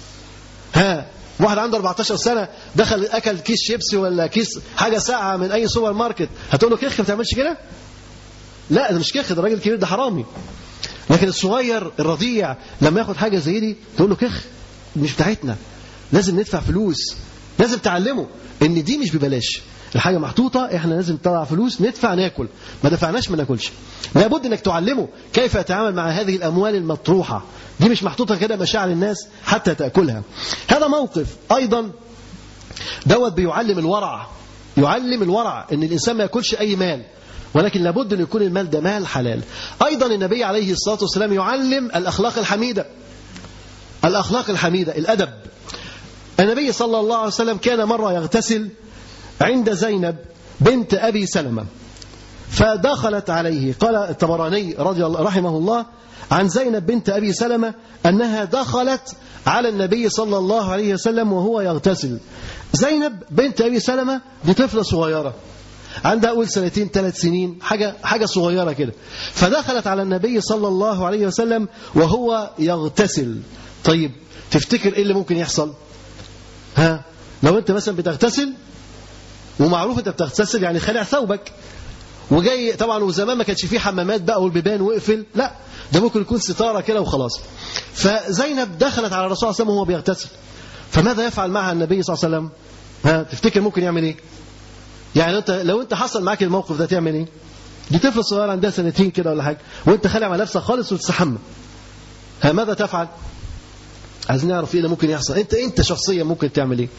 ها واحد عنده 14 سنة دخل أكل كيس شيبسي ولا كيس حاجة ساعة من أي سوبر ماركت هتقول له كخ ما بتعملش كده؟ لا ده مش كخ ده راجل كبير ده حرامي لكن الصغير الرضيع لما ياخد حاجة زي دي تقول له كخ مش بتاعتنا لازم ندفع فلوس لازم تعلمه ان دي مش ببلاش الحاجة محطوطة احنا لازم نطلع فلوس ندفع ناكل ما دفعناش ما ناكلش لابد انك تعلمه كيف يتعامل مع هذه الاموال المطروحة دي مش محطوطة كده مشاعر الناس حتى تأكلها هذا موقف ايضا دوت بيعلم الورع يعلم الورع ان الانسان ما ياكلش اي مال ولكن لابد ان يكون المال ده مال حلال ايضا النبي عليه الصلاة والسلام يعلم الاخلاق الحميدة الاخلاق الحميدة الادب النبي صلى الله عليه وسلم كان مرة يغتسل عند زينب بنت أبي سلمة فدخلت عليه قال الطبراني رضي الله رحمه الله عن زينب بنت أبي سلمة أنها دخلت على النبي صلى الله عليه وسلم وهو يغتسل زينب بنت أبي سلمة دي طفلة صغيرة عندها أول سنتين ثلاث سنين حاجة, حاجة صغيرة كده فدخلت على النبي صلى الله عليه وسلم وهو يغتسل طيب تفتكر ايه اللي ممكن يحصل ها لو انت مثلا بتغتسل ومعروف انت بتغتسل يعني خلع ثوبك وجاي طبعا وزمان ما كانش فيه حمامات بقى والبيبان وقفل لا ده ممكن يكون ستاره كده وخلاص فزينب دخلت على الرسول صلى الله عليه وسلم وهو بيغتسل فماذا يفعل معها النبي صلى الله عليه وسلم ها تفتكر ممكن يعمل ايه يعني لو انت لو انت حصل معاك الموقف ده تعمل ايه دي طفل صغير عندها سنتين كده ولا حاجه وانت خالع ملابسك خالص وتستحمى ها ماذا تفعل عايزين نعرف ايه اللي ممكن يحصل انت انت شخصيا ممكن تعمل ايه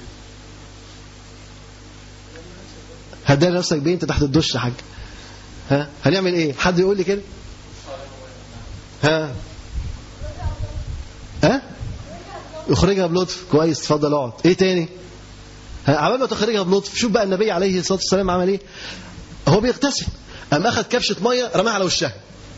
هتداري نفسك بايه انت تحت الدش يا حاج ها هنعمل ايه حد يقول لي كده ها ها اخرجها بلطف كويس اتفضل اقعد ايه تاني ها عمال ما تخرجها بلطف شوف بقى النبي عليه الصلاه والسلام عمل ايه هو بيغتسل قام اخذ كبشه ميه رماها على وشها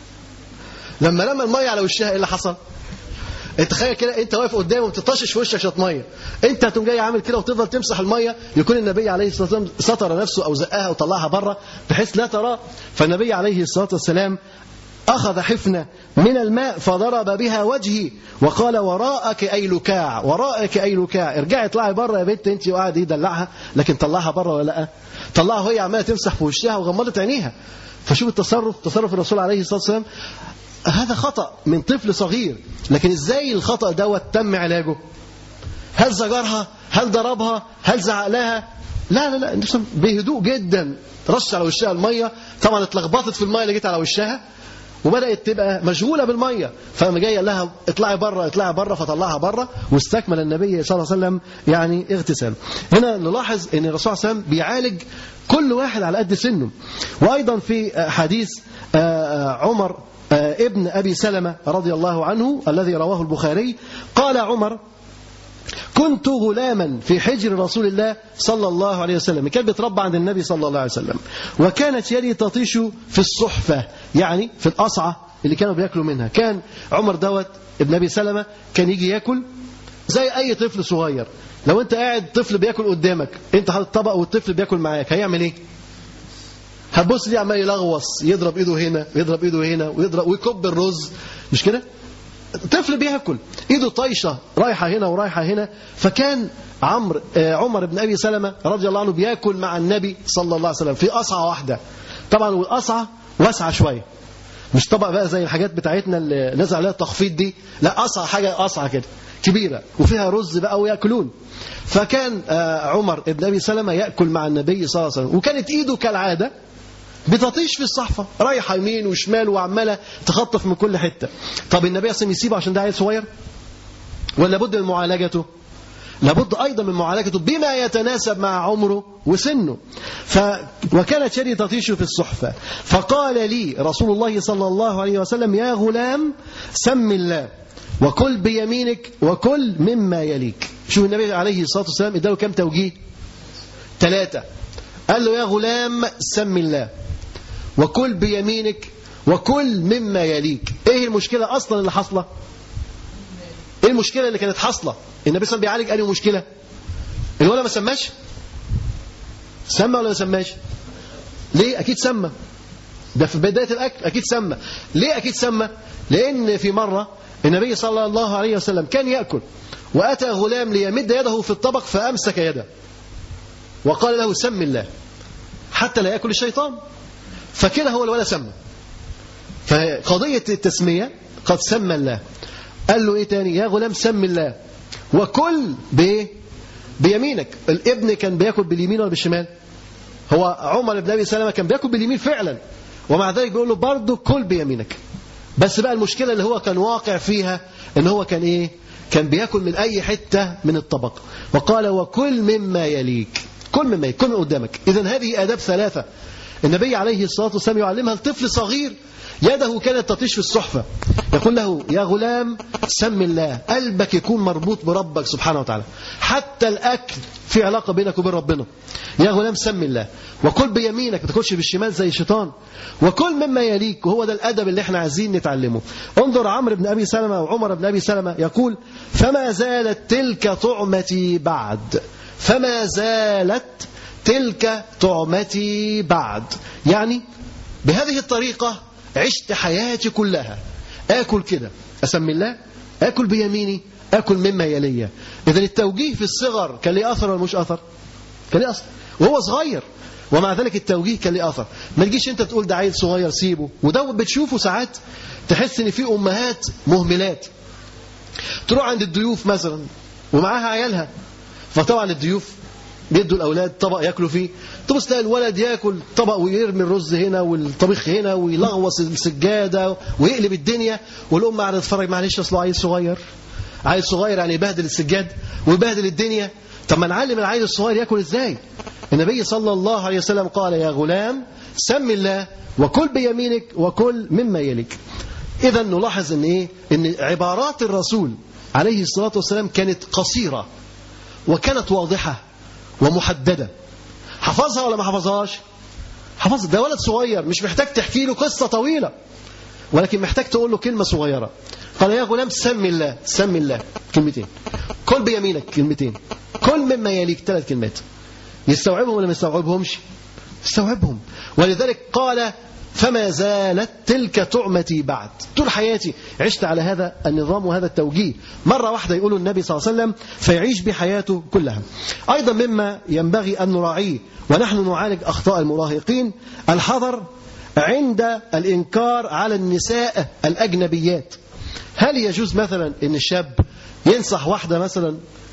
لما رمى الميه على وشها ايه اللي حصل انت تخيل كده انت واقف قدامه وبتطشش في وشك شويه ميه انت هتقوم جاي عامل كده وتفضل تمسح الميه يكون النبي عليه الصلاه والسلام ستر نفسه او زقها وطلعها بره بحيث لا تراه فالنبي عليه الصلاه والسلام أخذ حفنة من الماء فضرب بها وجهي وقال وراءك أي لكاع وراءك أي لكاع ارجعي اطلعي بره يا بنت انت وقاعد يدلعها لكن طلعها بره ولا لا طلعها وهي عماله تمسح في وشها وغمضت عينيها فشوف التصرف تصرف الرسول عليه الصلاة والسلام هذا خطأ من طفل صغير لكن ازاي الخطأ دوت تم علاجه هل زجرها هل ضربها هل زعق لها لا لا لا بهدوء جدا رش على وشها الميه طبعا اتلخبطت في الميه اللي جت على وشها وبدات تبقى مشغوله بالميه فقام جاي قال لها اطلعي بره اطلعي بره فطلعها بره واستكمل النبي صلى الله عليه وسلم يعني اغتسال هنا نلاحظ ان الرسول صلى الله عليه وسلم بيعالج كل واحد على قد سنه وايضا في حديث عمر ابن ابي سلمه رضي الله عنه الذي رواه البخاري قال عمر كنت غلاما في حجر رسول الله صلى الله عليه وسلم كان بيتربى عند النبي صلى الله عليه وسلم وكانت يدي تطيش في الصحفة يعني في القصعة اللي كانوا بياكلوا منها كان عمر دوت ابن أبي سلمة كان يجي ياكل زي أي طفل صغير لو أنت قاعد طفل بياكل قدامك أنت حاطط طبق والطفل بياكل معاك هيعمل إيه؟ هتبص ليه عمال يلغوص يضرب ايده هنا ويضرب ايده هنا ويضرب ويكب الرز مش كده؟ طفل بياكل ايده طايشه رايحه هنا ورايحه هنا فكان عمرو عمر بن ابي سلمه رضي الله عنه بياكل مع النبي صلى الله عليه وسلم في قصعه واحده طبعا والقصعه واسعه شويه مش طبق بقى زي الحاجات بتاعتنا اللي نزل عليها التخفيض دي لا قصعه حاجه قصعه كده كبيره وفيها رز بقى وياكلون فكان عمر بن ابي سلمه ياكل مع النبي صلى الله عليه وسلم وكانت ايده كالعاده بتطيش في الصحفة رايحة يمين وشمال وعمالة تخطف من كل حتة طب النبي أصلا يسيبه عشان ده عيل صغير ولا بد من معالجته لابد أيضا من معالجته بما يتناسب مع عمره وسنه ف وكانت يدي تطيش في الصحفة فقال لي رسول الله صلى الله عليه وسلم يا غلام سم الله وكل بيمينك وكل مما يليك شوف النبي عليه الصلاة والسلام اداله كم توجيه ثلاثة قال له يا غلام سم الله وكل بيمينك وكل مما يليك ايه المشكلة اصلا اللي حاصله ايه المشكلة اللي كانت حاصله النبي صلى الله عليه وسلم بيعالج انهي مشكلة الولد ما سماش سمى ولا ما سماش ليه اكيد سمى ده في بداية الاكل اكيد سمى ليه اكيد سمى لان في مرة النبي صلى الله عليه وسلم كان يأكل وأتى غلام ليمد يده في الطبق فأمسك يده وقال له سم الله حتى لا يأكل الشيطان فكده هو الولد سمى فقضية التسمية قد سمى الله قال له ايه تاني يا غلام سم الله وكل بايه بيمينك الابن كان بياكل باليمين ولا بالشمال هو عمر بن ابي سلمة كان بياكل باليمين فعلا ومع ذلك بيقول له برضه كل بيمينك بس بقى المشكلة اللي هو كان واقع فيها ان هو كان ايه كان بياكل من اي حتة من الطبق وقال وكل مما يليك كل مما يليك كل من قدامك اذا هذه اداب ثلاثة النبي عليه الصلاة والسلام يعلمها لطفل صغير يده كانت تطيش في الصحفة يقول له يا غلام سم الله قلبك يكون مربوط بربك سبحانه وتعالى حتى الأكل في علاقة بينك وبين ربنا يا غلام سم الله وكل بيمينك ما تاكلش بالشمال زي الشيطان وكل مما يليك وهو ده الأدب اللي احنا عايزين نتعلمه انظر عمرو بن أبي سلمة وعمر بن أبي سلمة يقول فما زالت تلك طعمتي بعد فما زالت تلك طعمتي بعد يعني بهذه الطريقة عشت حياتي كلها آكل كده أسمي الله آكل بيميني أكل مما يلي إذا التوجيه في الصغر كان ليه أثر ولا مش أثر كان ليه أثر وهو صغير ومع ذلك التوجيه كان ليه أثر ما تجيش أنت تقول ده عيل صغير سيبه وده بتشوفه ساعات تحس إن في أمهات مهملات تروح عند الضيوف مثلا ومعاها عيالها فطبعا الضيوف بيدوا الاولاد طبق ياكلوا فيه تبص تلاقي الولد ياكل طبق ويرمي الرز هنا والطبيخ هنا ويلغوص السجاده ويقلب الدنيا والام قاعده تتفرج معلش اصله عيل صغير عيل صغير يعني يبهدل السجاد ويبهدل الدنيا طب ما نعلم العيل الصغير ياكل ازاي النبي صلى الله عليه وسلم قال يا غلام سم الله وكل بيمينك وكل مما يليك اذا نلاحظ ان ايه ان عبارات الرسول عليه الصلاه والسلام كانت قصيره وكانت واضحه ومحدده حفظها ولا ما حفظهاش حفظها ده ولد صغير مش محتاج تحكي له قصه طويله ولكن محتاج تقول له كلمه صغيره قال يا غلام سم الله سم الله كلمتين كل بيمينك كلمتين كل مما يليك ثلاث كلمات يستوعبهم ولا ما يستوعبهمش يستوعبهم ولذلك قال فما زالت تلك تعمتي بعد طول حياتي عشت على هذا النظام وهذا التوجيه مرة واحدة يقول النبي صلى الله عليه وسلم فيعيش بحياته كلها أيضا مما ينبغي أن نراعيه ونحن نعالج أخطاء المراهقين الحذر عند الإنكار على النساء الأجنبيات هل يجوز مثلا أن الشاب ينصح واحدة مثلا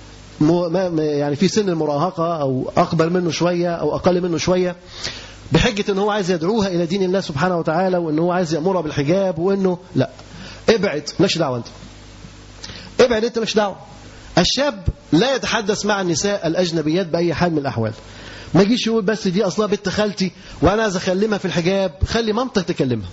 يعني في سن المراهقة أو أكبر منه شوية أو أقل منه شوية بحجة ان هو عايز يدعوها الى دين الله سبحانه وتعالى وان هو عايز يأمرها بالحجاب وانه لا ابعد مش دعوة انت ابعد انت مش دعوة الشاب لا يتحدث مع النساء الاجنبيات باي حال من الاحوال ما يجيش يقول بس دي اصلها بنت خالتي وانا عايز اكلمها في الحجاب خلي مامتك تكلمها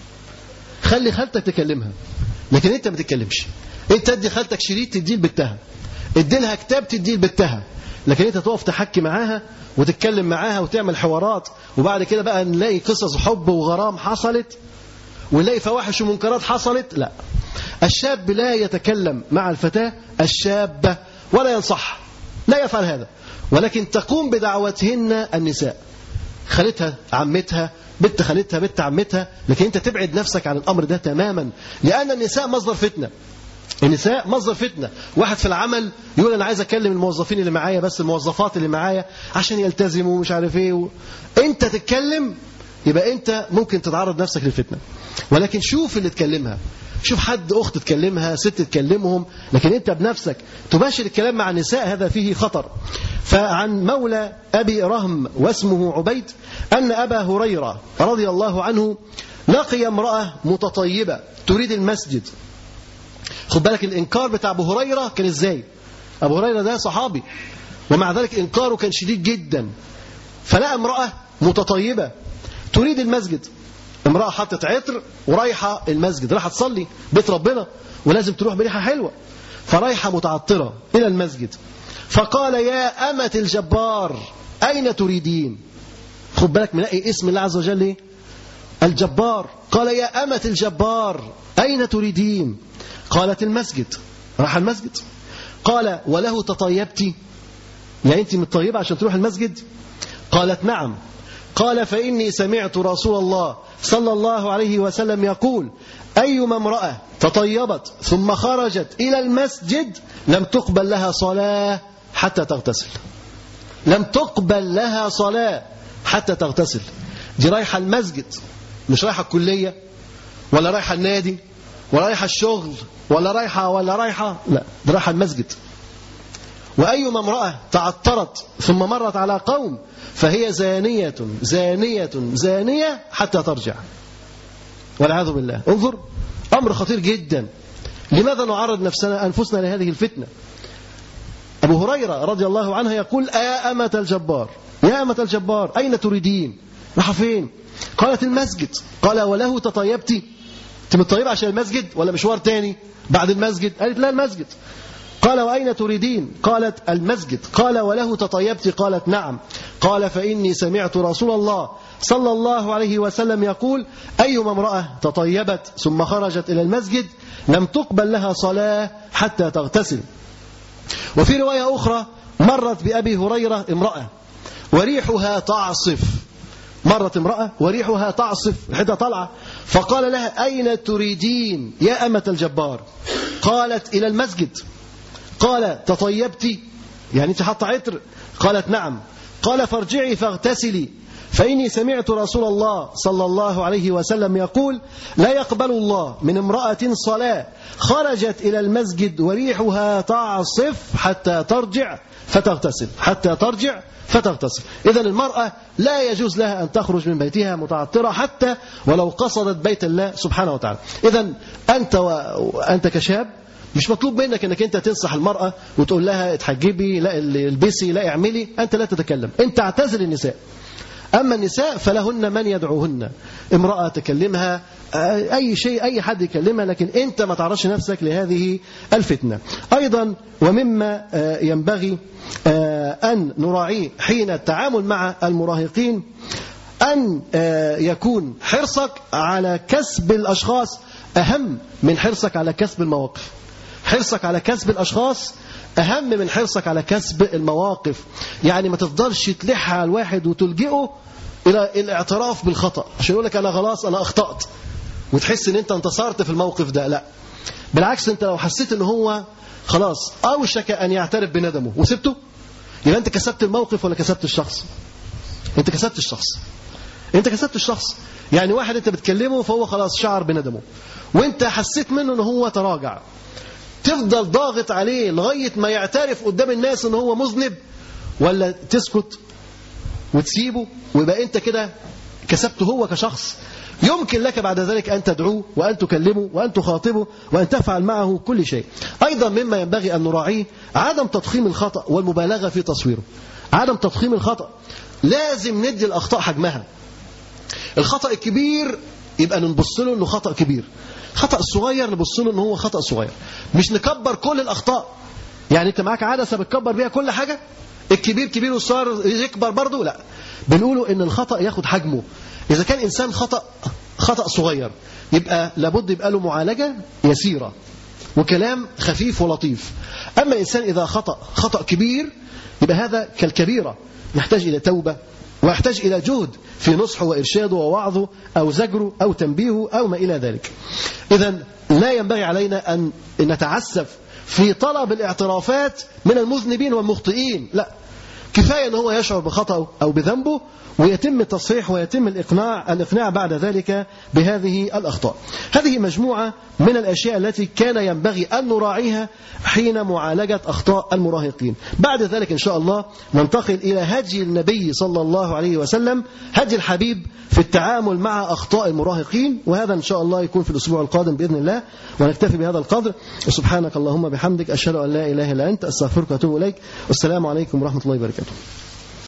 خلي خالتك تكلمها لكن انت ما تتكلمش انت تدي خالتك شريط تديه لبنتها ادي لها كتاب تديه لبنتها لكن انت تقف تحكي معاها وتتكلم معاها وتعمل حوارات وبعد كده بقى نلاقي قصص حب وغرام حصلت ونلاقي فواحش ومنكرات حصلت لا الشاب لا يتكلم مع الفتاة الشابة ولا ينصح لا يفعل هذا ولكن تقوم بدعوتهن النساء خالتها عمتها بنت خالتها بنت عمتها لكن انت تبعد نفسك عن الامر ده تماما لان النساء مصدر فتنه النساء مصدر فتنة واحد في العمل يقول أنا عايز أكلم الموظفين اللي معايا بس الموظفات اللي معايا عشان يلتزموا ومش عارف إيه و... أنت تتكلم يبقى أنت ممكن تتعرض نفسك للفتنة ولكن شوف اللي تكلمها شوف حد أخت تكلمها ست تكلمهم لكن أنت بنفسك تباشر الكلام مع النساء هذا فيه خطر فعن مولى أبي رهم واسمه عبيد أن أبا هريرة رضي الله عنه لقي امرأة متطيبة تريد المسجد خد بالك الإنكار بتاع أبو هريرة كان إزاي أبو هريرة ده صحابي ومع ذلك إنكاره كان شديد جدا فلقى امرأة متطيبة تريد المسجد امرأة حطت عطر ورايحة المسجد رايحة تصلي بيت ربنا ولازم تروح بريحة حلوة فرايحة متعطرة إلى المسجد فقال يا أمة الجبار أين تريدين خد بالك منقي اسم الله عز وجل ايه الجبار قال يا أمة الجبار أين تريدين قالت المسجد راح المسجد قال وله تطيبتي يعني أنت متطيبة عشان تروح المسجد قالت نعم قال فإني سمعت رسول الله صلى الله عليه وسلم يقول أيما امرأة تطيبت ثم خرجت إلى المسجد لم تقبل لها صلاة حتى تغتسل لم تقبل لها صلاة حتى تغتسل دي رايحة المسجد مش رايحة الكلية ولا رايحة النادي ولا رايحة الشغل ولا رايحة ولا رايحة لا دي رايحة المسجد وأيما امرأة تعطرت ثم مرت على قوم فهي زانية زانية زانية حتى ترجع والعياذ بالله انظر أمر خطير جدا لماذا نعرض نفسنا أنفسنا لهذه الفتنة أبو هريرة رضي الله عنه يقول يا أمة الجبار يا أمة الجبار أين تريدين راح فين قالت المسجد قال وله تطيبتي انت متطيبة عشان المسجد ولا مشوار تاني بعد المسجد قالت لا المسجد قال وأين تريدين قالت المسجد قال وله تطيبت قالت نعم قال فإني سمعت رسول الله صلى الله عليه وسلم يقول أيما امرأة تطيبت ثم خرجت إلى المسجد لم تقبل لها صلاة حتى تغتسل وفي رواية أخرى مرت بأبي هريرة امرأة وريحها تعصف مرت امرأة وريحها تعصف ريحتها طالعة فقال لها أين تريدين يا أمة الجبار قالت إلى المسجد قال تطيبت يعني أنت حاطة عطر قالت نعم قال فارجعي فاغتسلي فإني سمعت رسول الله صلى الله عليه وسلم يقول لا يقبل الله من امرأة صلاة خرجت إلى المسجد وريحها تعصف حتى ترجع فتغتسل حتى ترجع فتغتسل إذا المرأة لا يجوز لها أن تخرج من بيتها متعطرة حتى ولو قصدت بيت الله سبحانه وتعالى إذا أنت وأنت كشاب مش مطلوب منك انك انت تنصح المرأة وتقول لها اتحجبي لا البسي لا اعملي انت لا تتكلم انت اعتزل النساء أما النساء فلهن من يدعوهن امرأة تكلمها أي شيء أي حد يكلمها لكن أنت ما تعرضش نفسك لهذه الفتنة أيضا ومما ينبغي أن نراعيه حين التعامل مع المراهقين أن يكون حرصك على كسب الأشخاص أهم من حرصك على كسب المواقف حرصك على كسب الأشخاص أهم من حرصك على كسب المواقف يعني ما تفضلش تلح على الواحد وتلجئه إلى الاعتراف بالخطأ عشان يقول لك أنا خلاص أنا أخطأت وتحس إن أنت انتصرت في الموقف ده لا بالعكس أنت لو حسيت إن هو خلاص أوشك أن يعترف بندمه وسبته يبقى أنت كسبت الموقف ولا كسبت الشخص أنت كسبت الشخص أنت كسبت الشخص يعني واحد أنت بتكلمه فهو خلاص شعر بندمه وأنت حسيت منه إن هو تراجع تفضل ضاغط عليه لغاية ما يعترف قدام الناس ان هو مذنب ولا تسكت وتسيبه ويبقى انت كده كسبته هو كشخص يمكن لك بعد ذلك أن تدعوه وأن تكلمه وأن تخاطبه وأن تفعل معه كل شيء أيضا مما ينبغي أن نراعيه عدم تضخيم الخطأ والمبالغة في تصويره عدم تضخيم الخطأ لازم ندي الأخطاء حجمها الخطأ الكبير يبقى نبص له انه خطأ كبير خطأ الصغير نبص له ان هو خطأ صغير مش نكبر كل الأخطاء يعني انت معاك عدسة بتكبر بيها كل حاجة الكبير كبير والصغير يكبر برضه لا بنقوله ان الخطأ ياخد حجمه إذا كان إنسان خطأ خطأ صغير يبقى لابد يبقى له معالجة يسيرة وكلام خفيف ولطيف أما إنسان إذا خطأ خطأ كبير يبقى هذا كالكبيرة يحتاج إلى توبة ويحتاج إلى جهد في نصحه وإرشاده ووعظه أو زجره أو تنبيهه أو ما إلى ذلك إذا لا ينبغي علينا أن نتعسف في طلب الاعترافات من المذنبين والمخطئين لا كفاية أن هو يشعر بخطأه أو بذنبه ويتم التصحيح ويتم الإقناع الإقناع بعد ذلك بهذه الأخطاء هذه مجموعة من الأشياء التي كان ينبغي أن نراعيها حين معالجة أخطاء المراهقين بعد ذلك إن شاء الله ننتقل إلى هدي النبي صلى الله عليه وسلم هدي الحبيب في التعامل مع أخطاء المراهقين وهذا إن شاء الله يكون في الأسبوع القادم بإذن الله ونكتفي بهذا القدر وسبحانك اللهم بحمدك أشهد أن لا إله إلا أنت أستغفرك وأتوب إليك والسلام عليكم ورحمة الله وبركاته